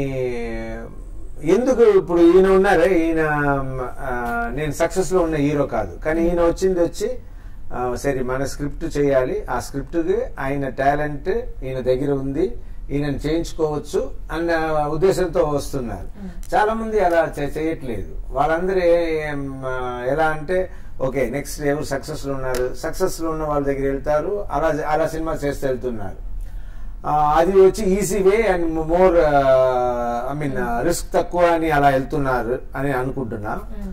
ఎందుకు ఇప్పుడు ఈయన ఉన్నారే ఈయన ఆ, నేను సక్సెస్ లో ఉన్న హీరో కాదు కానీ ఈయన వచ్చింది వచ్చి ఆ, సరే మన స్క్రిప్ట్ చేయాలి ఆ స్క్రిప్ట్ కి ఆయన టాలెంట్ ఈయన దగ్గర ఉంది ఈయనను చేయించుకోవచ్చు అన్న ఉద్దేశంతో వస్తున్నారు చాలా మంది అలా చే- చేయట్లేదు వాళ్ళందరూ ఏ- ఏం, ఆ, ఎలా అంటే ఓకే నెక్స్ట్ ఎవరు సక్సెస్ లో ఉన్నారు సక్సెస్ లో ఉన్న వాళ్ళ దగ్గర వెళ్తారు అలా అలా సినిమా చేస్తూ వెళ్తున్నారు ఆ, అది వచ్చి easy way and more I mean risk తక్కువ అని అలా వెళ్తున్నారు అని అనుకుంటున్నా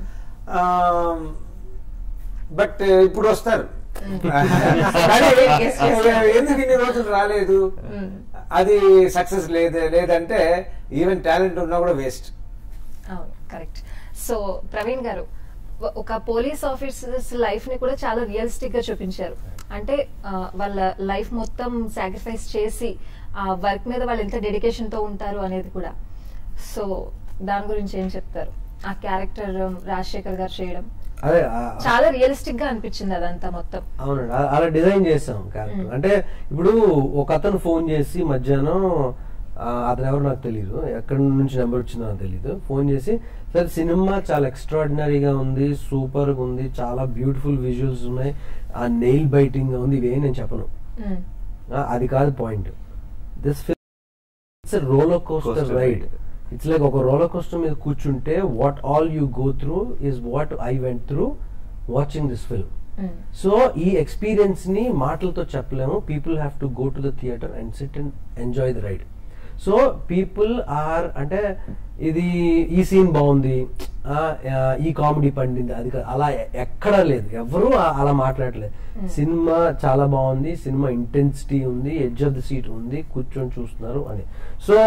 బట్ ఇప్పుడు వస్తారు కానీ Yes, yes. ఎందుకు ఇన్ని రోజులు రాలేదు మ్మ్. అది సక్సెస్ లేదు లేదంటే ఈవెన్ టాలెంట్ ఉన్నా కూడా వేస్ట్ అవును కరెక్ట్ సో ప్రవీణ్ గారు ఒ- ఒక పోలీస్ ఆఫీసర్స్ లైఫ్ ని కూడా చాలా రియలిస్టిక్ గా చూపించారు అంటే ఆ, వాళ్ళ లైఫ్ మొత్తం సాక్రిఫైస్ చేసి ఆ వర్క్ మీద వాళ్ళు ఎంత డెడికేషన్ తో ఉంటారు అనేది కూడా సో దాని గురించి ఏం చెప్తారు ఆ క్యారెక్టర్ రాజశేఖర్ గారు చేయడం అదే ఆ- చాలా రియలిస్టిక్ గా అనిపించింది అదంతా మొత్తం అవునండి అ- అలా డిజైన్ చేసాం క్యారెక్టర్ అంటే ఇప్పుడు ఒక అతను ఫోన్ చేసి మధ్యాహ్నం ఆ, అతను ఎవరు నాకు తెలియదు ఎక్కడి నుంచి నెంబర్ వచ్చిందో నాకు తెలియదు ఫోన్ చేసి సార్ సినిమా చాలా ఎక్స్ట్రాడినరీగా ఉంది సూపర్ గా ఉంది చాలా బ్యూటిఫుల్ విజువల్స్ ఉన్నాయి ఆ నెయిల్ బైటింగ్ గా ఉంది ఇవేం నేను చెప్పను మ్మ్. ఆ, అది కాదు point this it's roller coaster Coaster ride ride. It's like ఒక రోలర్ కోస్టర్ మీద కూర్చుంటే what all you go through is what I went through watching this film hmm. So ఈ ఎక్స్పీరియన్స్ ని మాటలతో చెప్పలేము people have to go to the theatre and sit and enjoy the ride so people are అంటే ఇది ఈ scene బాగుంది ఆ, ఆ, ఈ కామెడీ పండింది అది కాదు. అలా ఎ- ఎక్కడా లేదు ఎవరు అలా మాట్లాడలేదు సినిమా చాలా బాగుంది సినిమా ఇంటెన్సిటీ ఉంది ఎడ్జ్ ఆఫ్ ద సీట్ ఉంది కూర్చొని చూస్తున్నారు అని సో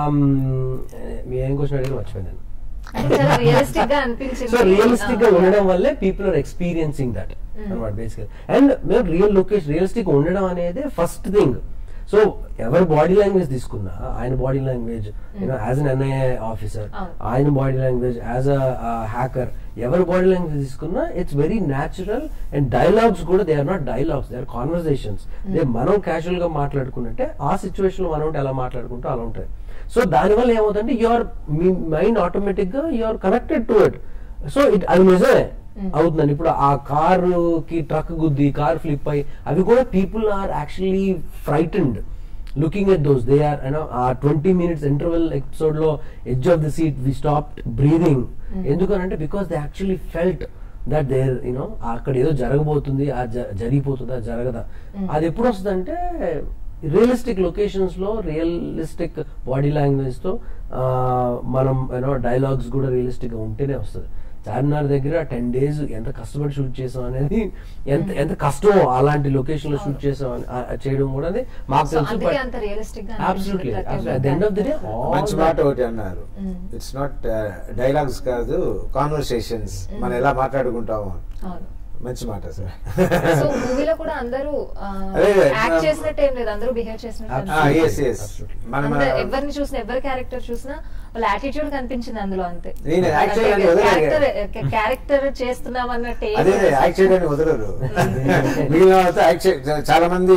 ఏం క్వశ్చన్ అడిగి మర్చిపోయాను అంటే చాలా రియలిస్టిక్ గా అనిపించింది సో రియలిస్టిక్ గా ఆ, ఉండడం వల్లే పీపుల్ ఆర్ ఎక్స్పీరియన్సింగ్ దట్ అనమాట బేసికల్ అండ్ మేము రియల్ లొకేషన్ రియలిస్టిక్ ఉండడం అనేది ఫస్ట్ థింగ్ సో ఎవరి బాడీ లాంగ్వేజ్ తీసుకున్నా ఆయన body language you know as an NIA officer అవును. ఆయన body language as a hacker ఎవరి బాడీ లాంగ్వేజ్ తీసుకున్నా it's very natural and dialogues కూడా they are not dialogues they are conversations they మనం casual గా మాట్లాడుకున్నట్టే ఆ సిచ్యువేషన్ లో మనం ఉంటే ఎలా మాట్లాడుకుంటూ అలా ఉంటాయి సో దానివల్ల ఏమవుతుందంటే యువర్ మీ మైండ్ ఆటోమేటిక్ గా you're connected to it so it అది నిజమే అవుతుందండి ఇప్పుడు ఆ కారు కి ట్రక్ గుద్ది కార్ ఫ్లిప్ అయ్యి అవి కూడా people are actually frightened looking at those they are you know ఆ ట్వంటీ మినిట్స్ ఇంటర్వెల్ ఎపిసోడ్ లో edge of the seat we stop breathing ఎందుకనంటే because they actually felt that there you know అక్కడ ఏదో జరగబోతుంది ఆ జ- జరిగిపోతుందా జరగదా అది ఎప్పుడు వస్తుందంటే రియలిస్టిక్ లొకేషన్స్ లో రియలిస్టిక్ బాడీ లాంగ్వేజ్ తో ఆ, మనం యూనో డైలాగ్స్ కూడా రియలిస్టిక్ గా ఉంటేనే వస్తుంది చార్మినార్ దగ్గర టెన్ డేస్ ఎంత కష్టపడి షూట్ చేసాం అనేది ఎంత ఎంత కష్టం అలాంటి లొకేషన్ లో షూట్ చేసాం అని- ఆ- చేయడం కూడా అది మాకు So, తెలుసు అందుకే అంత realistic గా అబ్సల్యూట్లీ అనిపించింది at the end of the day మంచి మాట ఒకటి అన్నారు ఇట్స్ నాట్ డైలాగ్స్ కాదు కాన్వర్సేషన్స్ మనం ఎలా మాట్లాడుకుంటాము అవును మంచి మాట సార్ సో మూవీలో కూడా అందరూ అదే, అదే. యాక్ట్ చేసినట్టు ఏం లేదు అందరూ బిహేవ్ చేసినట్టు Ah, అనిపించింది. ఎస్ ఎస్ మన అందరు ఎవరిని చూసినా ఎవరి క్యారెక్టర్ చూసినా వాళ్ళ యాటిట్యూడ్ కనిపించింది అందులో అంతే నేను యాక్ట్ చేయడానికి వదిలేను. క్యారెక్టర్ చేస్తున్నాం అన్నట్టు ఏం అదే లేదు. యాక్ట్ చేయడానికి వదలరు మిగిలిన వాళ్ళతో యాక్ట్ చే- చాలా మంది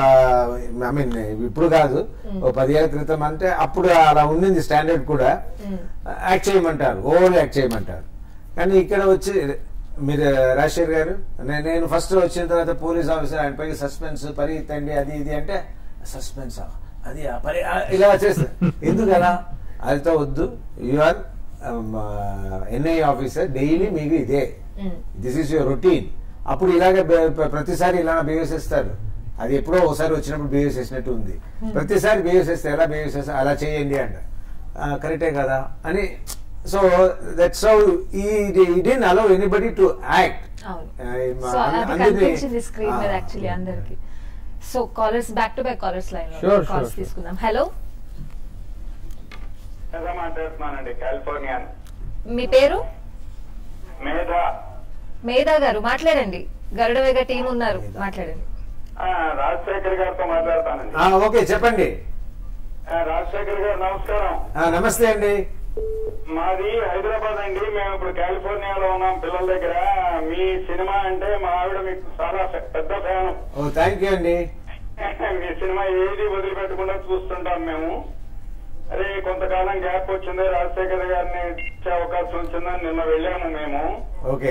ఐ మీన్ ఇప్పుడు కాదు ఓ పదిహేళ్ల క్రితం అంటే అప్పుడు అలా ఉండింది స్టాండర్డ్ కూడా యాక్ట్ చేయమంటారు ఓవర్ యాక్ట్ చేయమంటారు కానీ ఇక్కడ వచ్చి మీరు రాజశేఖర్ గారు నే- నేను ఫస్ట్ వచ్చిన తర్వాత పోలీస్ ఆఫీసర్ ఆయన పైకి సస్పెన్స్ పరిగెత్తండి అది ఇది అంటే సస్పెన్స్ అది ఆ పరి ఆ ఇలా వచ్చేస్తా ఎందుకు అలా అదితో వద్దు you are NI officer daily మీకు ఇదే దిస్ ఈస్ యువర్ రొటీన్ అప్పుడు ఇలాగే బె- ప్ర- ప్రతిసారి ఇలా బిహేవ్ చేస్తారు అది ఎప్పుడో ఒకసారి వచ్చినప్పుడు బిహేవ్ చేసినట్టు ఉంది ప్రతిసారి బిహేవ్ చేస్తే ఎలా బిహేవ్ చేస్తే అలా చేయండి అంట కరెక్టే కదా అని so that's how he then allow anybody to act అవును Uh, సో అం- అది అందుకే- కనిపించింది స్క్రీన్ మీద Ah. యాక్చువల్లీ అందరికి so callers back to back callers line Sure, లో sure, కాల్స్ sure. తీసుకుందాం హలో ఎలా మాట్లాడుతున్నానండి కాలిఫోర్నియా మీ పేరు మీద మేధా గారు మాట్లాడండి గరుడవేగ టీం ఉన్నారు మాట్లాడండి ఆ, రాజశేఖర్ గారితో మాట్లాడతానండి Ah, ఓకే చెప్పండి ఆ, రాజశేఖర్ గారు నమస్కారం Ah, నమస్తే అండి మాది హైదరాబాద్ అండి మేము ఇప్పుడు కాలిఫోర్నియాలో ఉన్నాం పిల్లల దగ్గర మీ సినిమా అంటే మా ఆవిడ మీకు చాలా పె- పెద్ద ఫ్యాన్ ఓ థ్యాంక్ యూ అండి మీ సినిమా ఏది వదిలిపెట్టకుండా చూస్తుంటాం మేము అరే కొంతకాలం గ్యాప్ వచ్చింది రాజశేఖర్ గారిని ఇచ్చే అవకాశం వచ్చిందని నిన్న వెళ్ళాము మేము ఓకే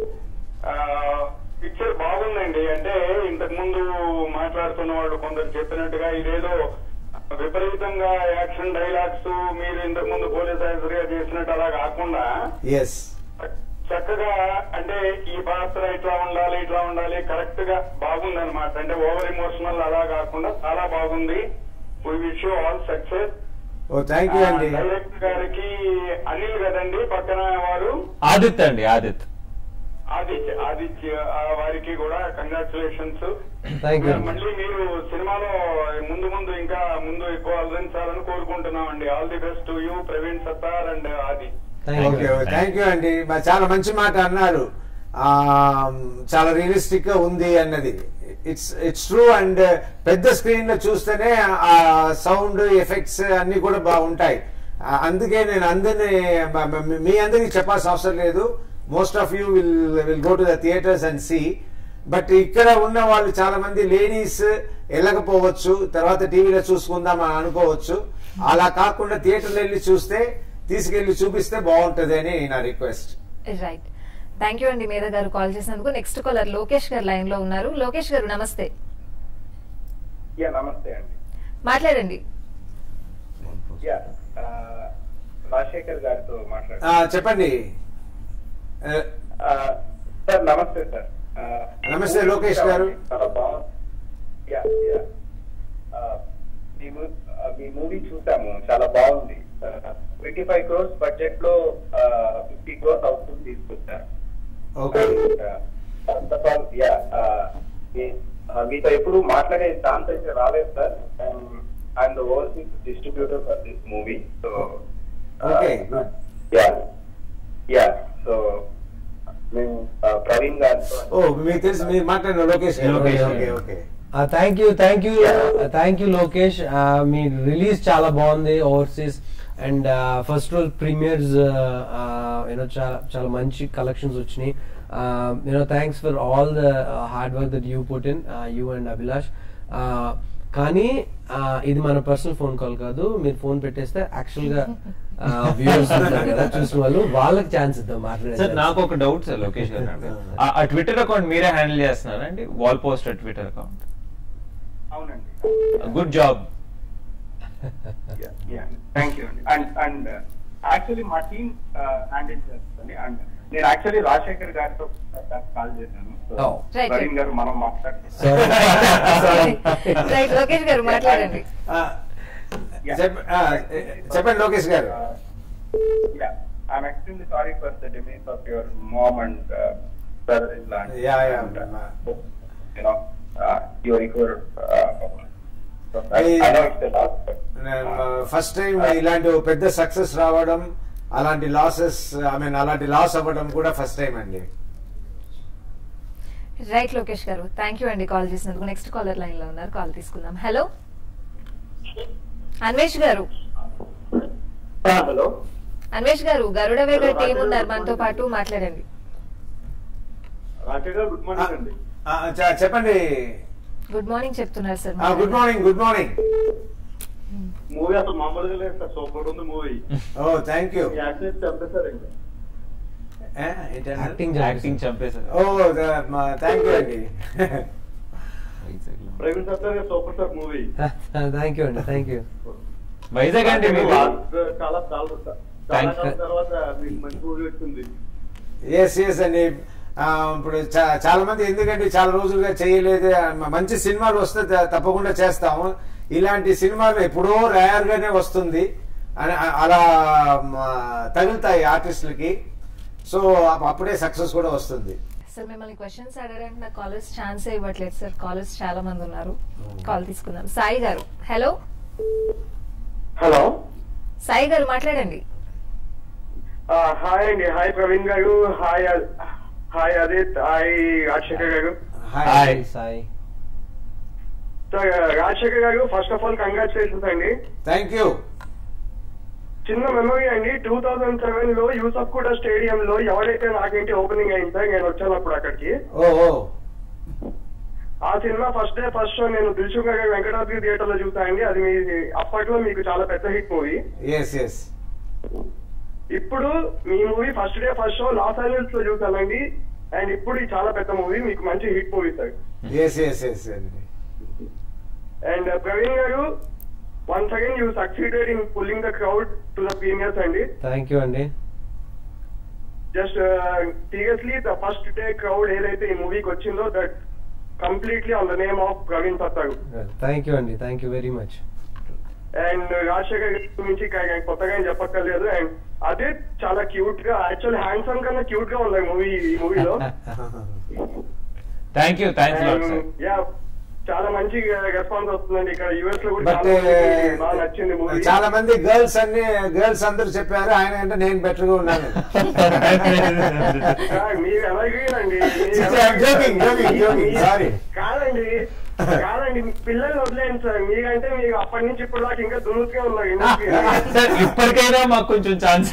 పిక్చర్ బాగుందండి అంటే ఇంతకు ముందు మాట్లాడుతున్న వాళ్ళు కొందరు చెప్పినట్టుగా ఇదేదో విపరీతంగా యాక్షన్ డైలాగ్స్ మీరు ఇంతకు ముందు పోలీస్ ఆఫీసర్ గా చేసినట్టు అలా కాకుండా ఎస్ చక్కగా అంటే ఈ పాత్ర ఇట్లా ఉండాలి ఇట్లా ఉండాలి కరెక్ట్ గా బాగుంది అనమాట అంటే ఓవర్ ఎమోషనల్ అలా కాకుండా చాలా బాగుంది we wish you all success ఓ థ్యాంక్ యూ అండి డైరెక్టర్ గారికి అనిల్ కదండి పక్కన వారు ఆదిత్ అండి ఆదిత్ ఆదిత్య ఆదిత్య ఆ వారికి కూడా కంగ్రాచులేషన్స్ థ్యాంక్ యూ మళ్ళీ మీరు సినిమాలో ముందు ముందు ఇంకా ముందు ఎక్కువ అలరించాలని కోరుకుంటున్నామండి all the best to you Praveen Sattar and Adi thank okay you thank you అండి మరి చాలా మంచి మాట అన్నారు ఆ, చాలా రియలిస్టిక్ గా ఉంది అన్నది ఇట్స్ ఇట్స్ ట్రూ అండ్ పెద్ద స్క్రీన్ లో చూస్తేనే ఆ సౌండ్ ఎఫెక్ట్స్ అన్ని కూడా బాగుంటాయి ఆ, అందుకే నేను అందరినీ మ- మ- మీ అందరికి చెప్పాల్సిన అవసరం లేదు most of you will will go to the theatres and see but ఇక్కడ ఉన్న వాళ్ళు చాలా మంది లేడీస్ వెళ్ళకపోవచ్చు తర్వాత టీవీలో చూసుకుందాం అని అనుకోవచ్చు అలా కాకుండా థియేటర్లో వెళ్ళి చూస్తే తీసుకెళ్లి చూపిస్తే బాగుంటది అని నా రిక్వెస్ట్ రైట్ థ్యాంక్ యూ అండి మేధా గారు కాల్ చేసినందుకు నెక్స్ట్ కాలర్ లోకేష్ గారు లైన్ లో ఉన్నారు లోకేష్ గారు నమస్తే యా నమస్తే అండి మాట్లాడండి యా ఆ, రాజశేఖర్ గారితో మాట్లాడు చెప్పండి ఆ, సార్ నమస్తే సార్ ఆ, నమస్తే, లోకేష్ గారు. చాలా బాగుంది యా యా ఆ, మీ మూ- ఆ, మీ మూవీ చూసాము చాలా బాగుంది ట్వంటీ ఫైవ్ క్రోర్స్ బడ్జెట్ లో ఫిఫ్టీ క్రోర్స్ అవుతుంది తీసుకొచ్చారు okay first of all yeah మీతో ఎప్పుడు మాట్లాడే ఛాన్స్ అయితే రాలేదు sir and overseas distributor for this movie so Okay, good. Yeah yeah so మేము uh, ప్రవీణ్ గారితో ఓ మీకు తెలుసు మీరు మాట్లాడిన Lokesh garu. Lokesh okay garu. Okay thank you thank you thank you Lokesh మీ రిలీజ్ చాలా బాగుంది overseas and first roll premieres you know చాలా చాలా మంచి కలెక్షన్స్ వచ్చినాయి you know thanks for all the hard work that you put in you and Abhilash కానీ uh, ఇది మన పర్సనల్ ఫోన్ కాల్ కాదు మీరు ఫోన్ పెట్టేస్తే యాక్చువల్ గా వ్యూవర్స్ ఉంటారు కదా చూసిన వాళ్ళు వాళ్ళకి ఛాన్స్ ఇద్దాం సార్ మాట్లాడే నాకు ఒక డౌట్ సార్ లోకేష్ గారు నాకు. ఆ- ఆ ట్విట్టర్ అకౌంట్ మీరే హ్యాండిల్ చేస్తున్నారా అండి వాల్ పోస్టర్ ట్విట్టర్ అకౌంట్ అవునండి గుడ్ జాబ్ థ్యాంక్ యూ అండి అండ్ అండ్ యాక్చువల్లీ మా టీమ్ హ్యాండిల్ చేస్తుంది అండ్ నేను యాక్చువల్లీ రాజశేఖర్ గారితో కాల్ చేశాను So, Oh. Right, Praveen right. గారు మనం మాట్లాడుతున్నాం రైట్ లోకేష్ గారు మాట్లాడండి ఆ, చెప్ప- ఆ, చెప్పండి లోకేష్ గారు Yeah, I'm extremely sorry for the demise of your mom and uh, brother-in-law. Yeah, yeah. And, uh, you know, uh, you recover. Uh, so I, I- I know it's a loss, but, uh, first time ఇలాంటి ఓ పెద్ద success రావడం అలాంటి losses I mean అలాంటి loss అవ్వడం కూడా first time అండి right Lokesh garu thank you అండి కాల్ చేసినందుకు నెక్స్ట్ కాలర్ లైన్ లో ఉన్నారు కాల్ తీసుకుందాం హలో అన్వేష్ గారు హలో అన్వేష్ గారు గరుడ వేగ టీం ఉన్నారు మనతో పాటు మాట్లాడండి రాకేష్ గారు గుడ్ మార్నింగ్ అండి ఆ, చ- చెప్పండి గుడ్ మార్నింగ్ చెప్తున్నారు sir good morning good morning movie అసలు మామూలుగా లేదు సార్ సూపర్ ఉంది మూవీ ఓ థ్యాంక్ యూ యాక్చువల్లీ చంపేశారు ఇంకా యాక్టింగ్ యాక్టింగ్ చంపేశారు ఓ థ్యాంక్ యూ అండి Praveen Sattar garu super sir movie thank you అండి థ్యాంక్ యూ వైజాగ్ అండి మీరు చాలా చాలా చాలా Thanks. కాలం తర్వాత మీకు మంచి మూవీ వచ్చింది ఎస్ ఎస్ అండి ఆ, ఇప్పుడు చా- చాలా మంది ఎందుకంటే చాలా రోజులుగా చేయలేదు ఆ, మ- మంచి సినిమాలు వస్తే త- తప్పకుండా చేస్తాము ఇలాంటి సినిమాలు ఎప్పుడో రేర్ గానే వస్తుంది అని అ- అలా మ, తగులుతాయి ఆర్టిస్టులకి సో అప్- అప్పుడే సక్సెస్ కూడా వస్తుంది సార్ మిమ్మల్ని క్వశ్చన్స్ అడగడానికి నా కాలర్స్ ఛాన్స్ ఇవ్వట్లేదు సార్ కాలర్స్ చాలా మంది ఉన్నారు కాల్ తీసుకుందాం సాయి గారు హలో హలో సాయి గారు మాట్లాడండి హాయ్ అండి hi Praveen garu hi hi Adith hi Rajasekhar garu hi hi. Sai sir Rajasekhar garu first of all congratulations అండి థ్యాంక్ యూ చిన్న మెమరీ అండి టూ థౌజండ్ సెవెన్ లో యూసఫ్ కూడా స్టేడియం లో ఎవరైతే నాకేంటి ఓపెనింగ్ అయింది సార్ నేను వచ్చాను అప్పుడు అక్కడికి ఓ ఓ ఆ సినిమా ఫస్ట్ డే ఫస్ట్ షో నేను దిల్సుఖ్ గారి వెంకటాద్రి థియేటర్ లో చూసానండి అది మీ అప్పట్లో మీకు చాలా పెద్ద హిట్ మూవీ ఎస్ ఎస్ ఇప్పుడు మీ movie first day first show Los Angeles లో చూసానండి అండ్ ఇప్పుడు ఇది చాలా పెద్ద మూవీ మీకు మంచి hit movie sir yes yes yes అండి and Praveen garu once again you succeeded in pulling the crowd to the premieres అండి థ్యాంక్ యూ అండి just seriously the first day crowd ఏదైతే ఈ మూవీకి వచ్చిందో that completely on the name of Praveen Sattaru thank you అండి thank you very much and Rajasekhar గారి గురించి కా- కా- కొత్తగా ఏం చెప్పక్కర్లేదు అండ్ అదే చాలా క్యూట్ గా యాక్చువల్ హ్యాండ్సమ్ కన్నా క్యూట్ గా ఉంది మూవీ ఈ మూవీలో thank you thanks lot sir yeah చాలా మంచి రెస్పాన్స్ వస్తుందండి ఇక్కడ యుఎస్ లో కూడా బట్ చాలా మందికి బాగా నచ్చింది మూవీ చాలా మంది గర్ల్స్ అన్ని గర్ల్స్ అందరూ చెప్పారు ఆయన అంటే నేను బెటర్ గా ఉన్నాను మీరు ఎలాగేనండి I'm joking, joking, joking. Sorry. కాదండి కాదండి పిల్లల్ని వదిలేండి సార్ మీరంటే మీరు అప్పటి నుంచి ఇప్పుడు దాకా ఇంకా దురుసుగా ఉన్నారు ఇండస్ట్రీ సార్ ఇప్పటికైనా మాకు కొంచెం ఛాన్స్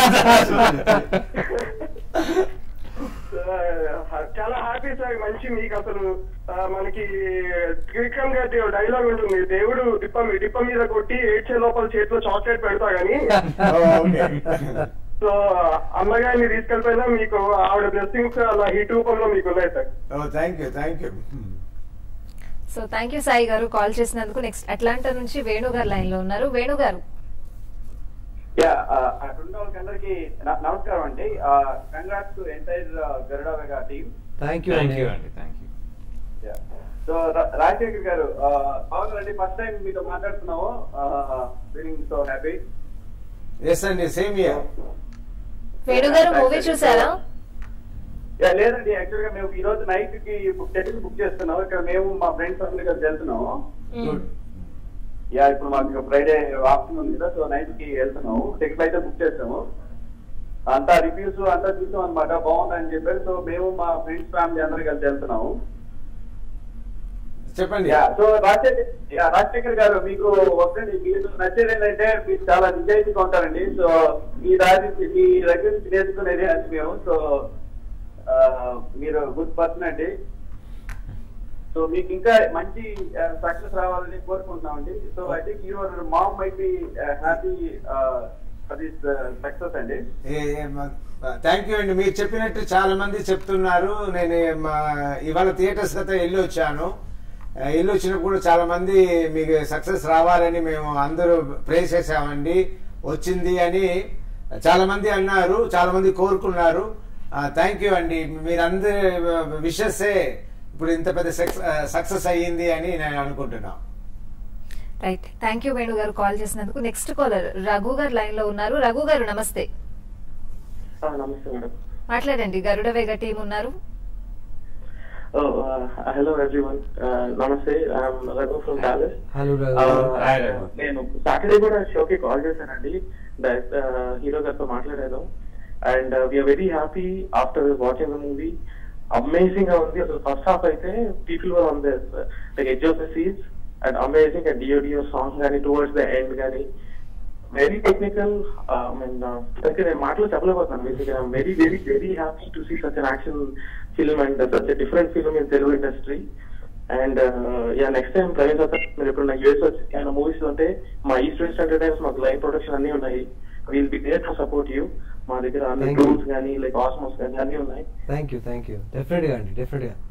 చాలా హ్యాపీ సార్ మంచి మీకు అసలు ఆ, మనకి త్రివిక్రమ్ గారి డైలాగ్ ఉంటుంది దేవుడు డిప్ప మీ- డిప్ప మీద కొట్టి ఏడ్చే లోపల చేతిలో చాక్లెట్ పెడతా గానీ సో అమ్మగారిని తీసుకెళ్ళిపోయినా మీకు ఆవిడ బ్లెస్సింగ్స్ అలా హిట్ రూపంలో మీకు ఉన్నాయి sir thank you thank you so thank you Sai garu call చేసినందుకు నెక్స్ట్ అట్లాంటా నుంచి వేణు గారు లైన్ లో ఉన్నారు వేణు గారు యా అటువంటి వాళ్ళకందరికి న- నమస్కారం అండి congrats to entire Garuda Vega team thank you thank అండి యూ అండి thank you so Rajasekhar garu బాగున్నారండి ఫస్ట్ టైం మీతో మాట్లాడుతున్నాము ఫీలింగ్ సో హ్యాపీ ఎస్ అండి same year Venu garu movie చూసారా యా లేదండి యాక్చువల్ గా మేము ఈ రోజు నైట్ కి టికెట్ బుక్ చేస్తున్నాం ఇక్కడ మేము మా ఫ్రెండ్స్ అందరి కలిసి వెళ్తున్నాము గుడ్ యా ఇప్పుడు మాకు ఫ్రైడే ఆఫ్టర్నూన్ కదా సో నైట్ కి వెళ్తున్నాము టికెట్ అయితే బుక్ చేసాము అంతా రివ్యూస్ అంతా చూసాం అనమాట బాగుందని చెప్పారు సో మేము మా ఫ్రెండ్స్ ఫ్యామిలీ అందరు కలిసి వెళ్తున్నాము చెప్పండి yeah so Rajasekhar yeah, Rajasekhar garu మీకు ఒకటి మీరు నచ్చేది ఏంటంటే మీరు చాలా నిజాయితీగా ఉంటారండి సో మీ దారి మీ దగ్గర నుంచి నేర్చుకునేది అది మేము సో ఆ, మీరు గుడ్ పర్సన్ అండి సో మీకు ఇంకా మంచి సక్సెస్ రావాలని కోరుకుంటున్నామండి so I think your mom might be happy for this success అండి థ్యాంక్ యూ అండి మీరు చెప్పినట్టు చాలా మంది చెప్తున్నారు నేను మా- ఇవాళ థియేటర్స్ గత వెళ్ళి వచ్చాను ఆ, వెళ్ళి వచ్చినప్పుడు కూడా చాలా మంది మీకు సక్సెస్ రావాలని మేము అందరూ ప్రే చేసామండి వచ్చింది అని చాలా మంది అన్నారు చాలా మంది కోరుకున్నారు థ్యాంక్ యూ అండి మీరందరి విషస్సే ఇప్పుడు ఇంత పెద్ద సక్సెస్ అయ్యింది అని నేను అనుకుంటున్నా రైట్ థ్యాంక్ యూ వేణు గారు కాల్ చేసినందుకు నెక్స్ట్ కాలర్ రఘు గారు లైన్ లో ఉన్నారు రఘు గారు నమస్తే నమస్తే మేడం మాట్లాడండి గరుడ వేగ టీం ఉన్నారు హలో ఎవ్రీవన్ నమస్తే I'm Raghu from Dallas hello Hi, Raghu. నేను సాటర్డే కూడా షోకి కాల్ చేశానండి డైరెక్ట్ హీరో గారితో మాట్లాడాను and we're very happy after watching the movie amazing గా ఉంది అసలు ఫస్ట్ హాఫ్ అయితే people were on the like edge of the seats and amazing and డిఓడిఓ సాంగ్ కానీ టువర్డ్స్ ద ఎండ్ కానీ వెరీ టెక్నికల్ మీన్ అంటే నేను మాటలు చెప్పలేకపోతున్నాను basic I'm very very very happy to see such an action film and such different film in Telugu industry and yeah next time Praveen sir మీరు ఇప్పుడు నాకు యూఎస్ వచ్చి ఆయన మూవీస్ ఉంటే మా ఈస్ట్ వెస్ట్ హండ్రెడ్ టైమ్స్ మాకు లైవ్ ప్రొడక్షన్ అన్ని ఉన్నాయి will be there to support you మా దగ్గర అన్ని Thank you. టూల్స్ కానీ లైక్ ఆస్మోస్ కానీ అన్ని ఉన్నాయి thank you thank you definite గా అండి డెఫినెట్ గా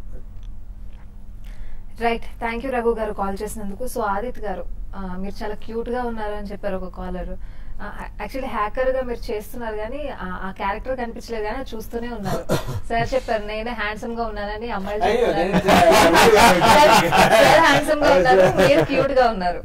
రైట్ థ్యాంక్ యూ రఘు గారు కాల్ చేసినందుకు సో ఆదిత్ గారు ఆ, మీరు చాలా క్యూట్ గా ఉన్నారు అని చెప్పారు ఒక కాలర్ యాక్చువల్లీ హ్యాకర్ గా మీరు చేస్తున్నారు కానీ ఆ- ఆ క్యారెక్టర్ కనిపించలేదు కానీ అది చూస్తూనే ఉన్నారు సార్ చెప్పారు నేనే హ్యాండ్సమ్ గా ఉన్నానని అమ్మాయిలు అయ్యో, చెప్తున్నారు. నేను- సార్ హ్యాండ్సమ్ గా ఉన్నారు మీరు క్యూట్ గా ఉన్నారు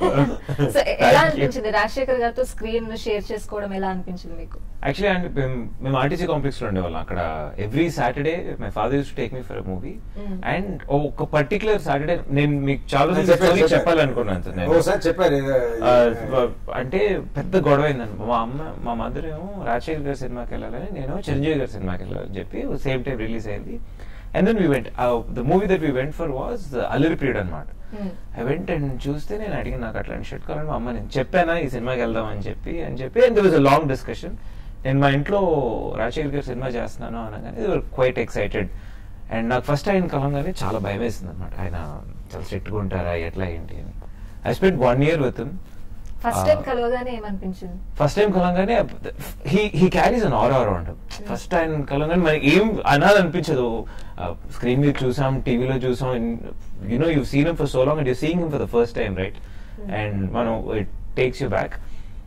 సో ఎలా Thank you. అనిపించింది రాజశేఖర్ గారితో స్క్రీన్ షేర్ చేసుకోవడం ఎలా అనిపించింది మీకు యాక్చువల్లీ అండ్ మేము- మేము ఆర్టీసీ కాంప్లెక్స్ లో ఉండేవాళ్ళం అక్కడ every Saturday my father use take me for movie Mm. And ఒక పర్టికులర్ సాటర్డే నేను మీకు చాలా రోజులు చెప్పారు, story చెప్పారు. చెప్పాలనుకున్నాను సార్ నేను ఓసారి చెప్పారు ఆ, అంటే పెద్ద గొడవ అయిందండి మా అమ్మ మా మదర్ ఏమో రాజశేఖర్ గారి సినిమాకి వెళ్ళాలని నేను చిరంజీవి గారి సినిమాకి వెళ్ళాలని చెప్పి సేమ్ టైం రిలీజ్ అయింది and then we went the movie that we went for was Allari period అనమాట Hmm. ఐ వెంట్ అండ్ చూస్తే నేను అడిగిన నాకు అట్లాంటి షర్ట్ కావాలని మా అమ్మ నేను చెప్పానా ఈ సినిమాకి వెళ్దాం అని చెప్పి అని చెప్పి and there was a long discussion నేను మా ఇంట్లో రాజశేఖర్ గారి సినిమా చేస్తున్నాను అనగానే క్వైట్ ఎక్సైటెడ్ అండ్ నాకు ఫస్ట్ ఆయన కలంగానే చాలా భయం వేసింది అనమాట ఆయన చాలా స్ట్రిక్ట్గా ఉంటారా ఎట్లా ఏంటి అని I spend one year with first time కలవగానే ఏమనిపించింది ఫస్ట్ టైం కలంగానే he he carries an or around first time కలంగానే మనకి ఏం అనాలనిపించదు స్క్రీన్ మీద చూసాం టీవీలో చూసాం you know you seen for so long and you seeing for the first time right and మనం it takes you back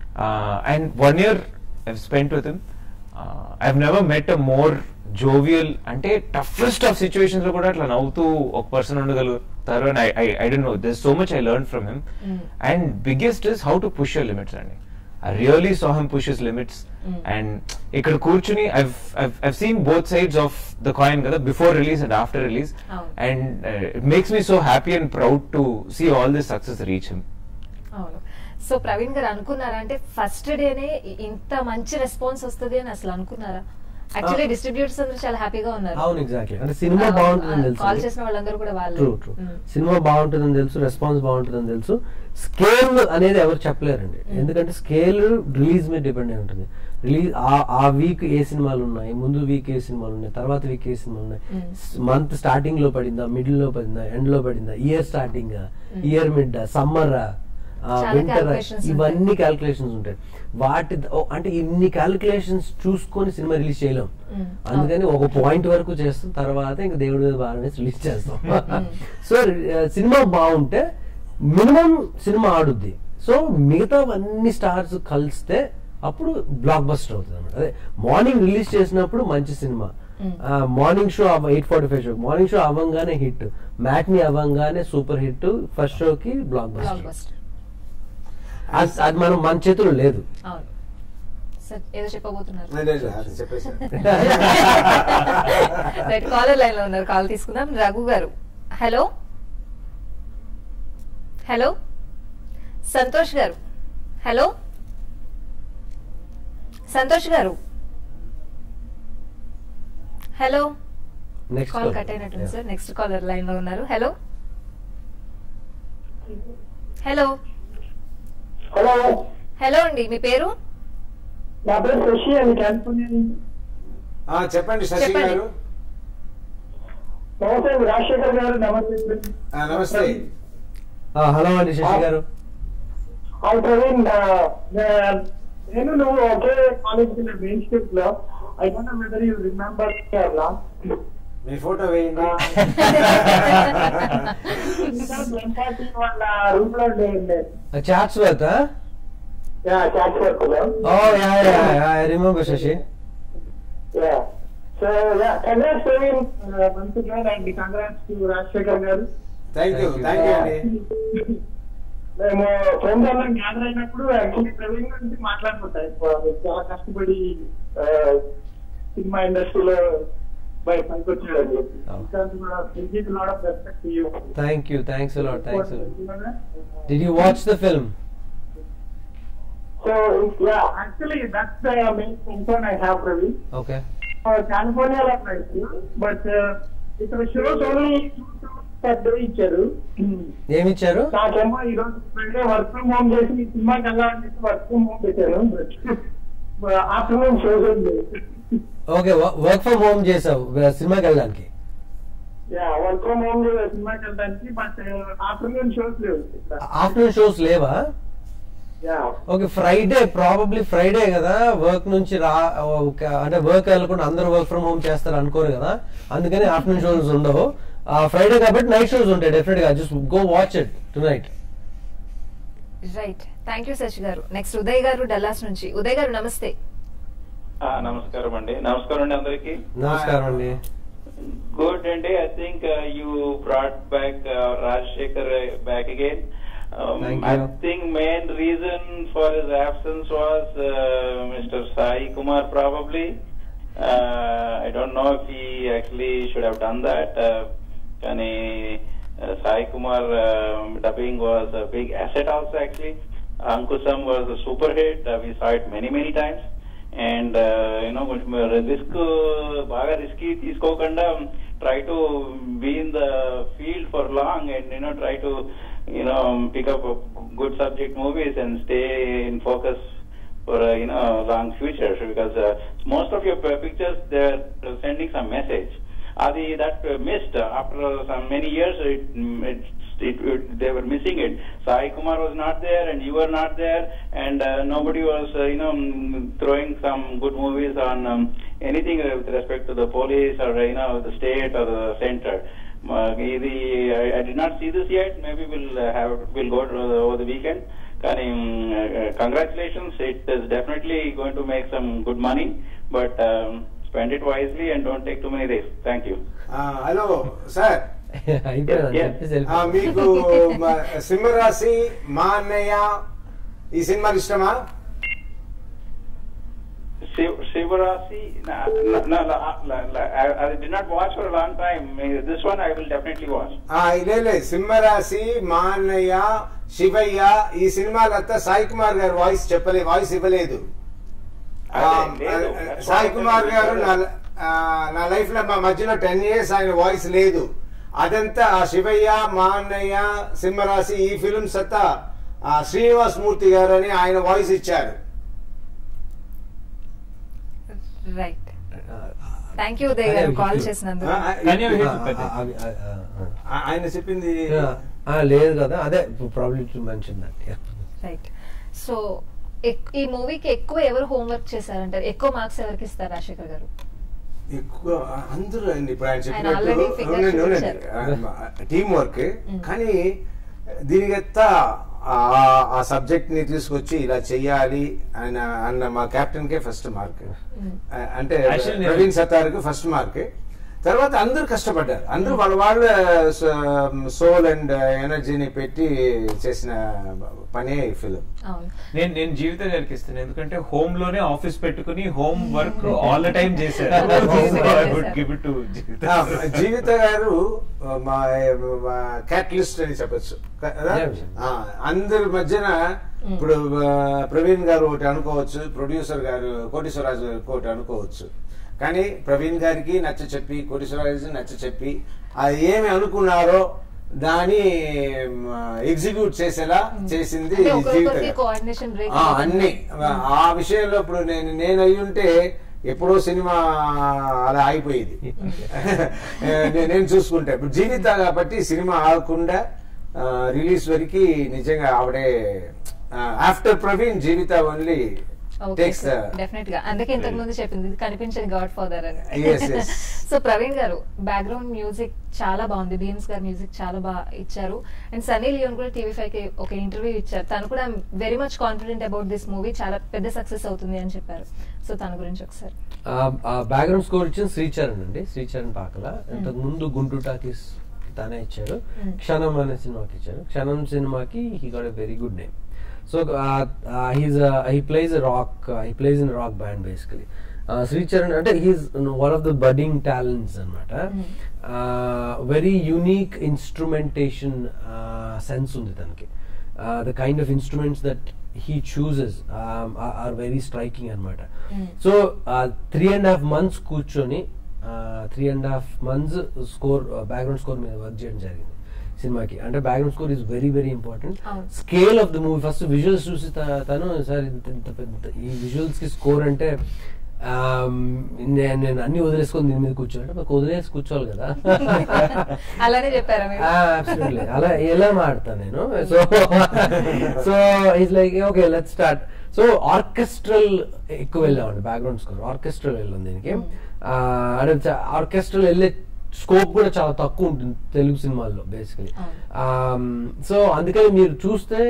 and one year I spend with him I never met a more jovial అంటే toughest of situations లో కూడా అట్లా నవ్వుతూ ఒక person ఉండగలుగుతారు and I I don't know this so much I learn from him and biggest is how to push your limits అండి I really saw him push his limits and ఇక్కడ కూర్చుని I've seen both sides of the coin కదా before release and after release అవును. And it makes me so happy and proud to see all this success reach him అవును so Praveen గారు అనుకున్నారా అంటే first డేనే ఇంత మంచి రెస్పాన్స్ వస్తుంది అని అసలు అనుకున్నారా యాక్చువల్లీ డిస్ట్రిబ్యూటర్స్ అందరూ చాలా హ్యాపీగా ఉన్నారు అవును ఎగ్జాక్ట్లీ అంటే సినిమా బాగుంటుందని తెలుసు కాల్ చేసిన వాళ్ళందరూ కూడా వాళ్ళు ట్రూ ట్రూ సినిమా బాగుంటుందని తెలుసు రెస్పాన్స్ బాగుంటుందని తెలుసు స్కేల్ అనేది ఎవరు చెప్పలేరండి ఎందుకంటే స్కేల్ రిలీజ్ మీద డిపెండ్ అయి ఉంటుంది రిలీజ్ ఆ వీక్ ఏ సినిమాలు ఉన్నాయి ముందు వీక్ ఏ సినిమాలు ఉన్నాయి తర్వాత వీక్ ఏ సినిమాలు ఉన్నాయి మంత్ స్టార్టింగ్ లో పడిందా మిడిల్ లో పడిందా ఎండ్ లో పడిందా year starting year mid summer చాలా వింటర్ calculations ఇవన్నీ క్యాల్కులేషన్స్ ఉంటాయి వాటి ఓ, అంటే ఇన్ని క్యాల్కులేషన్స్ చూసుకొని సినిమా రిలీజ్ చేయలేం Mm. అందుకని ఒక పాయింట్ వరకు చేస్తాం తర్వాత ఇంకా దేవుడి మీద బాగా రిలీజ్ చేస్తాం సో సినిమా బాగుంటే మినిమం సినిమా ఆడుద్ది సో మిగతావన్నీ స్టార్స్ కలిస్తే అప్పుడు బ్లాక్ బస్టర్ అవుతుంది అనమాట అదే మార్నింగ్ రిలీజ్ చేసినప్పుడు మంచి సినిమా morning show eight forty five show morning show అవ్వంగానే హిట్ మ్యాట్ని అవ్వంగానే సూపర్ హిట్ ఫస్ట్ షోకి బ్లాక్ బ్లాక్ బస్టర్ బస్టర్ అది మనం మన చేతుల్లో లేదు అవును సార్ ఏదో చెప్పబోతున్నారు లేదు, అది చెప్పేసి రైట్ కాలర్ లైన్ లో ఉన్నారు కాల్ తీసుకుందాం రఘు గారు hello hello Santosh garu hello Santosh garu hello next call cut అయినట్టుంది సార్ నెక్స్ట్ కాలర్ లైన్ లో ఉన్నారు హలో హలో హలో హలో అండి మీ పేరు నా పేరు శశి అండి కాలిఫోర్నియా నుంచి ఆ, చెప్పండి శశి చెప్పండి. గారు నమస్తే అండి, రాజశేఖర్ గారు నమస్తే ఆ, నమస్తే హలో అండి శశి గారు హాయ్ ప్రవీణ్ ఆ, నే- నేను నువ్వు ఒకే కాలేజ్ కి మెయిన్ స్ట్రీట్ లో I don't know whether you remember last మీ ఫోటో వేయండి వాళ్ళ రూమ్ లో ఉండే చాట్స్ వర్త్ చాట్ వర్క్ లో ఓ yeah yeah I remember Sashi Yeah. So yeah, congrats Praveen uh, once again and congrats to Rajasekhar garu thank you thank you అండి మేము friends అందరం గ్యాదర్ అయినప్పుడు యాక్చువల్లీ ప్రవీణ్ గురించి మాట్లాడుకుంటాం ఎక్కువ. మీరు చాలా కష్టపడి ఆ, సినిమా ఇండస్ట్రీలో బయట పైకి వచ్చాడు అని చెప్పి ఇంకా కూడా give lot of respect to you thank you thanks a lot thanks did you watch the film so yeah actually that's the main concern I have Praveen okay కాలిఫోర్నియాలో బట్ ఇక్కడ షోస్ ఓన్లీ పర్ డే ఇచ్చారు ఏమి ఇచ్చారు నాకేమో ఈ రోజు Friday work from home చేసి ఈ సినిమాకి వెళ్ళాలని వర్క్ ఫ్రమ్ హోమ్ పెట్టాను ఆఫ్టర్నూన్ షోస్ ఉంది ఓకే వర్క్ ఫ్రమ్ హోమ్ చేసావు సినిమాకి వెళ్ళడానికి యా వర్క్ ఫ్రమ్ హోమ్ సినిమాకి వెళ్ళడానికి బట్ ఆఫ్టర్నూన్ షోస్ లేవు ఆఫ్టర్నూన్ షోస్ లేవా yeah okay Friday probably Friday కదా వర్క్ నుంచి రా ఒక అంటే వర్క్ వెళ్ళకుండా అందరూ వర్క్ ఫ్రమ్ హోమ్ చేస్తారు అనుకోరు కదా అందుకని ఆఫ్టర్నూన్ షోస్ ఉండవు ఫ్రైడే కాబట్టి నైట్ షోస్ ఉంటాయి డెఫినెట్ గా just go watch it tonight right thank you Sashi garu next Uday గారు డల్లాస్ నుంచి ఉదయ్ గారు నమస్తే ఆ, నమస్కారం అండి నమస్కారం అండి అందరికి నమస్కారం అండి గుడ్ అండి I think you brought back Rajasekhar back again Thank I you. Think main reason for his absence was mister Sai Kumar probably I don't know if he actually should have done that కానీ uh, Sai Kumar um, dubbing was a big asset also actually. Ankusam was a super hit. Uh, we saw it many many times. And uh, you know కొంచెం risk బాగా risky తీసుకోకుండా try to be in the field for long and you know try to you know pick up good subject movies and stay in focus for uh, you know long future because uh, most of your p- pictures they're sending some message. Adi that uh, missed uh, after some many years it, it, it, it they were missing it. Sai Kumar was not there and you were not there and uh, nobody was uh, you know mm, throwing some good movies on um, anything with respect to the police or you know the state or the center. Uh, the, I, I did not see this yet. Maybe we'll uh, have we'll go to the, over the weekend. కానీ congratulations it is definitely going to make some good money but spend it wisely and don't take too many days thank you hello sir అయిపోయింది Yes. చెప్పేసి ఆ, వెళ్ళిపో. మీకు మ- సింహరాశి మా అన్నయ్య ఈ సినిమాలు ఇష్టమా Shivarasi, no, no, no, no, I, I did not watch for a long time. This one I will definitely watch. ఆ, ఇదే లేదు సింహరాశి మా అన్నయ్య శివయ్య ఈ సినిమాలంతా సాయి కుమార్ గారు వాయిస్ చెప్పలే వాయిస్ ఇవ్వలేదు ఆ, అదే, లేదు. ఆ, That's Sai what Kumar I'm గారు saying. నా ఆ, నా లైఫ్ లో మా మధ్యలో టెన్ ఇయర్స్ ఆయన వాయిస్ లేదు అదంతా ఆ శివయ్య మా అన్నయ్య సింహరాశి ఈ ఫిల్మ్స్ అంతా ఆ, శ్రీనివాస్ మూర్తి గారు అని ఆయన వాయిస్ ఇచ్చారు రైట్ థ్యాంక్ యూ ఉదయ్ గారు కాల్ చేసినందుకు ఆ, ఆ, కానీ అవి ఆ, ఆ, అవి, ఆ, ఆ, ఆ. ఆ- ఆయన చెప్పింది ఆ, లేదు కదా అదే probably to mention that right so ఈ మూవీకి ఎక్కువ ఎవరు హోంవర్క్ చేశారంటారు ఎక్కువ మార్క్స్ ఎవరికి ఇస్తారు రాజశేఖర్ గారు ఎక్కువ అందరూ అండి ఇప్పుడు ఆయన ఆయన already figures చెప్పినట్టు టీం వర్క్ కానీ దీనికెత్త ఆ సబ్జెక్ట్ ని తీసుకొచ్చి ఇలా చెయ్యాలి ఆయన అన్న మా కెప్టెన్ కే ఫస్ట్ మార్క్ అంటే Actually నేను- ప్రవీణ్ సత్తార్ కు ఫస్ట్ మార్క్ తర్వాత అందరూ కష్టపడ్డారు అందరూ వాళ్ళ వాళ్ళ సోల్ అండ్ ఎనర్జీని పెట్టి చేసిన పనే ఫిలిం అవును నేను నేను జీవిత గారికి ఇస్తాను ఎందుకంటే హోమ్ లోనే ఆఫీస్ పెట్టుకుని home work all the time చేశారు జీవిత గారు I would చేశారు. give it to జీవిత. ఆ, జీవిత గారు ఆ, మా క్యాటలిస్ట్ అని చెప్పచ్చు కదా Yeah. ఆ, అందరి మధ్యన ఇప్పుడు ఆ, ప్రవీణ్ గారు ఒకటి అనుకోవచ్చు ప్రొడ్యూసర్ గారు కోటేశ్వరరాజు గారు ఒకటి అనుకోవచ్చు కానీ ప్రవీణ్ గారికి నచ్చ చెప్పి కోటేశ్వరరాజు నచ్చ చెప్పి అది ఏమి అనుకున్నారో దాన్ని ఎగ్జిక్యూట్ చేసేలా చేసింది అంటే ఒకరికొకరికి జీవిత కోఆర్డినేషన్ బ్రేక్ ఆ, అన్ని ఆ విషయంలో ఇప్పుడు నేను నేను అయి ఉంటే ఎప్పుడో సినిమా అలా ఆగిపోయేది నే- నేను చూసుకుంటే ఇప్పుడు జీవిత కాబట్టి సినిమా ఆగకుండా రిలీజ్ వరకు నిజంగా ఆవిడే after Praveen Jeevitha only takes definite గా అందుకే ఇంతకు ముందు చెప్పింది ఇది కనిపించని గాడ్ ఫాదర్ అని Yes, yes. So Praveen garu background music చాలా బాగుంది బీమ్స్ గారు మ్యూజిక్ చాలా బాగా ఇచ్చారు అండ్ సన్నీ లియోన్ కూడా టీవీ ఫైవ్ కి ఒక ఇంటర్వ్యూ ఇచ్చారు తను కూడా very much confident about this movie చాలా పెద్ద సక్సెస్ అవుతుంది అని చెప్పారు సో తన గురించి ఒకసారి బ్యాక్గ్రౌండ్ స్కోర్ ఇచ్చింది శ్రీచరణ్ అండి శ్రీచరణ్ పాకల ఇంతకు ముందు గుంటూరు టాకీస్ తనే ఇచ్చారు Mm. క్షణం అనే సినిమాకి ఇచ్చారు క్షణం సినిమాకి he got a very good name so he's he plays rock he plays in rock band basically Sricharan అంటే he's one of the budding talents అనమాట వెరీ యూనిక్ ఇన్స్ట్రుమెంటేషన్ సెన్స్ ఉంది తనకి the kind of instruments that he chooses are very striking అనమాట so three and half months కూర్చొని three and half months score background score మీద work చేయడం జరిగింది సినిమాకి అంటే background score is very very important అవును. Scale of the movie first visuals చూసి త- తను సార్ ఇంత ఇంత పెద్ద ఈ విజువల్స్ కి స్కోర్ అంటే ఆమ్, నేను నేను అన్ని వదిలేసుకొని దీని మీద కూర్చోాలంటే మాకు వదిలేసి కూర్చోవాలి కదా అలానే చెప్పారా మీరు absolutely. అలా ఎలా మాడతాను నేను so so it's like okay let start so orchestral ఎక్కువ వెళ్ళామండి బ్యాక్గ్రౌండ్ స్కోర్ ఆర్కెస్ట్రల్ వెళ్ళాం దీనికి ఆ, అంటే ఆర్కెస్ట్రల్ వెళ్ళే స్కోప్ కూడా చాలా తక్కువ ఉంటుంది తెలుగు సినిమాల్లో బేసికలీ సో అందుకని మీరు చూస్తే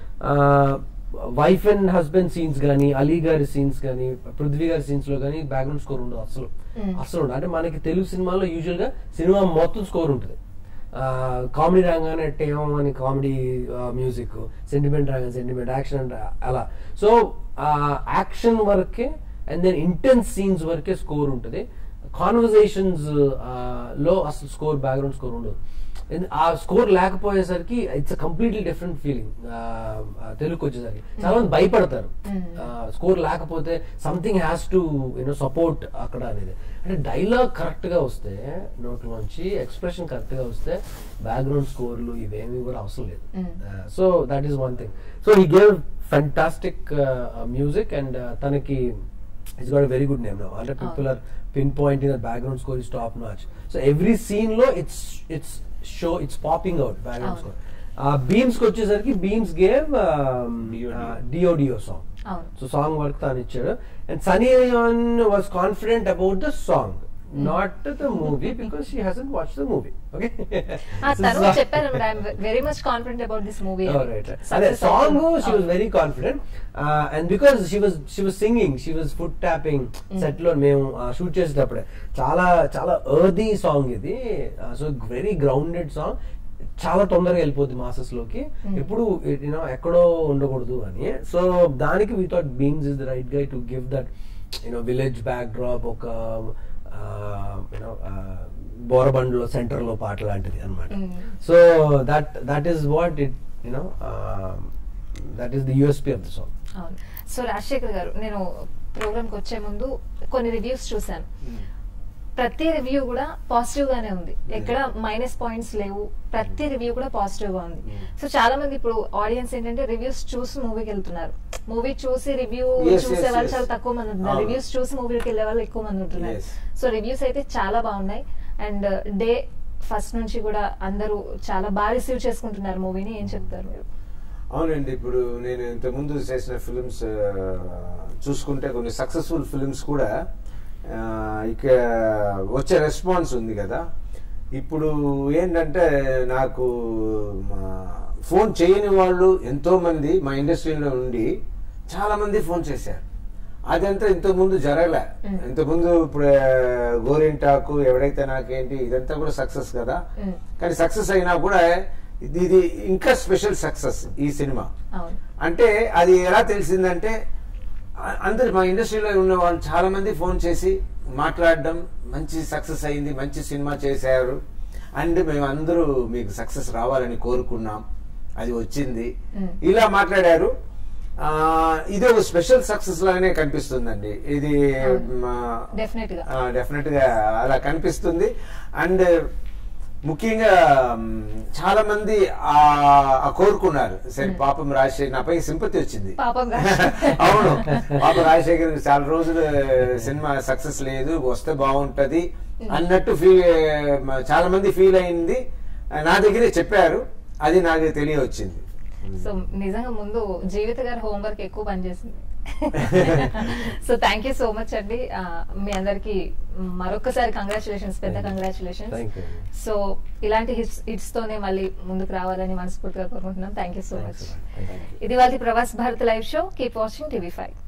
వైఫ్ అండ్ హస్బెండ్ సీన్స్ కానీ అలీ గారి సీన్స్ కానీ పృథ్వీ గారి సీన్స్ లో కానీ బ్యాక్గ్రౌండ్ స్కోర్ ఉండదు అసలు Mm. అసలు ఉండదు అంటే మనకి తెలుగు సినిమాలో యూజువల్ గా సినిమా మొత్తం స్కోర్ ఉంటుంది కామెడీ రాగానే టేమ్ అని కామెడీ మ్యూజిక్ సెంటిమెంట్ రాగానే సెంటిమెంట్ యాక్షన్ అంటే అలా సో యాక్షన్ వరకే అండ్ దెన్ ఇంటెన్స్ సీన్స్ వరకే స్కోర్ ఉంటుంది కాన్వర్జేషన్స్ లో అసలు స్కోర్ బ్యాక్గ్రౌండ్ స్కోర్ ఉండదు ఎందు- ఆ స్కోర్ లేకపోయేసరికి ఇట్స్ కంప్లీట్లీ డిఫరెంట్ ఫీలింగ్ తెలుగుకి వచ్చేసరికి చాలా మంది భయపడతారు స్కోర్ లేకపోతే something has to you know support అక్కడ అనేది అంటే డైలాగ్ కరెక్ట్ గా వస్తే నోట్లోంచి ఎక్స్ప్రెషన్ కరెక్ట్ గా వస్తే బ్యాక్గ్రౌండ్ స్కోర్లు ఇవేమీ కూడా అవసరం లేదు so that is one thing so he gave fantastic music and తనకి it's got very good name అంటే people are pin pointing that background score is top notch so every scene లో it's it's show it's popping out background అవును. Score Bheems కి వచ్చేసరికి Bheems gave డిఓ డిఓ song అవును so song work తాను ఇచ్చాడు and Sunny was confident about the song not the movie because she hasn't watch the movie okay ఆ, తను చెప్పారు I'm very much confident about this movie అదే song she was very confident and because she was she was singing she was foot tapping set లో మేము shoot చేసేటప్పుడే చాలా చాలా earthy song ఇది సో వెరీ గ్రౌండెడ్ సాంగ్ చాలా తొందరగా వెళ్ళిపోద్ది మాసెస్ లోకి ఎప్పుడు యూనో ఎక్కడో ఉండకూడదు అని సో దానికి we thought Bheems is the right guy to give that you know village backdrop ఒక యూనో బోరబండ్లో సెంటర్ లో పాట లాంటిది అనమాట so that that is what it you know that is the USP of the song అవును సో రాజశేఖర్ గారు నేను programme కి వచ్చే ముందు కొన్ని రివ్యూస్ చూసాను ప్రతి రివ్యూ కూడా పాజిటివ్ గానే ఉంది ఎక్కడ మైనస్ పాయింట్స్ లేవు ప్రతి రివ్యూ కూడా పాజిటివ్ గా ఉంది సో చాలా మంది ఇప్పుడు ఆడియన్స్ ఏంటంటే రివ్యూస్ చూసి మూవీకి వెళ్తున్నారు మూవీ చూసి రివ్యూ Yes, చూసే yes, వాళ్ళు yes. చాలా తక్కువ మంది ఉంటున్నారు అవును. రివ్యూస్ చూసి మూవీకి వెళ్ళే వాళ్ళు ఎక్కువ మంది ఉంటున్నారు Yes. సో రివ్యూస్ అయితే చాలా బాగున్నాయి అండ్ డే ఫస్ట్ నుంచి కూడా అందరూ చాలా బాగా రిసీవ్ చేసుకుంటున్నారు మూవీని ఏం చెప్తారు మీరు అవునండి ఇప్పుడు నేను ఇంతకుముందు చేసిన ఫిలిమ్స్ చూసుకుంటే కొన్ని సక్సెస్ఫుల్ ఫిలిమ్స్ కూడా ఆ, ఇక వచ్చే రెస్పాన్స్ ఉంది కదా ఇప్పుడు ఏంటంటే నాకు ఫోన్ చేయని వాళ్ళు ఎంతో మంది మా ఇండస్ట్రీలో ఉండి చాలా మంది ఫోన్ చేశారు అదంతా ఇంతకుముందు జరగలే ఇంతకుముందు ఇప్పుడు గోరింటాకు ఎవడైతే నాకేంటి ఇదంతా కూడా సక్సెస్ కదా Mm. కానీ సక్సెస్ అయినా కూడా ఇది ఇది ఇంకా స్పెషల్ సక్సెస్ ఈ సినిమా అవును అంటే అది ఎలా తెలిసిందంటే అ- అందరు మా ఇండస్ట్రీలో ఉన్న వాళ్ళు చాలా మంది ఫోన్ చేసి మాట్లాడడం మంచి సక్సెస్ అయింది మంచి సినిమా చేశారు అండ్ మేము అందరూ మీకు సక్సెస్ రావాలని కోరుకున్నాం అది వచ్చింది Mm. ఇలా మాట్లాడారు ఆ, ఇది ఒక స్పెషల్ సక్సెస్ లాగానే కనిపిస్తుందండి ఇది అవును. మా- డెఫినెట్ గా డెఫినెట్ గా అలా కనిపిస్తుంది అండ్ ముఖ్యంగా మ్, చాలా మంది ఆ ఆ కోరుకున్నారు సరే పాపం రాజశేఖర్ నాపై సింపతి వచ్చింది పాపం రాజశేఖర్. అవును పాప రాజశేఖర్ చాలా రోజులు సినిమా సక్సెస్ లేదు వస్తే బాగుంటది అన్నట్టు ఫీల్ చాలా మంది ఫీల్ అయింది నా దగ్గరే చెప్పారు అది నాకు తెలియవచ్చింది సో నిజంగా ముందు జీవిత గారి హోంవర్క్ ఎక్కువ పనిచేసింది so thank you so much అండి ఆ, మీ అందరికి మరొకసారి కంగ్రాచులేషన్స్ పెద్ద కంగ్రాచులేషన్స్ Thank you. సో ఇలాంటి హిట్స్ హిట్స్ తోనే మళ్ళీ ముందుకు రావాలని మనస్ఫూర్తిగా కోరుకుంటున్నాం థ్యాంక్ యూ సో మచ్ ఇది వాళ్ళ Pravas Bharat live show keep watching TV five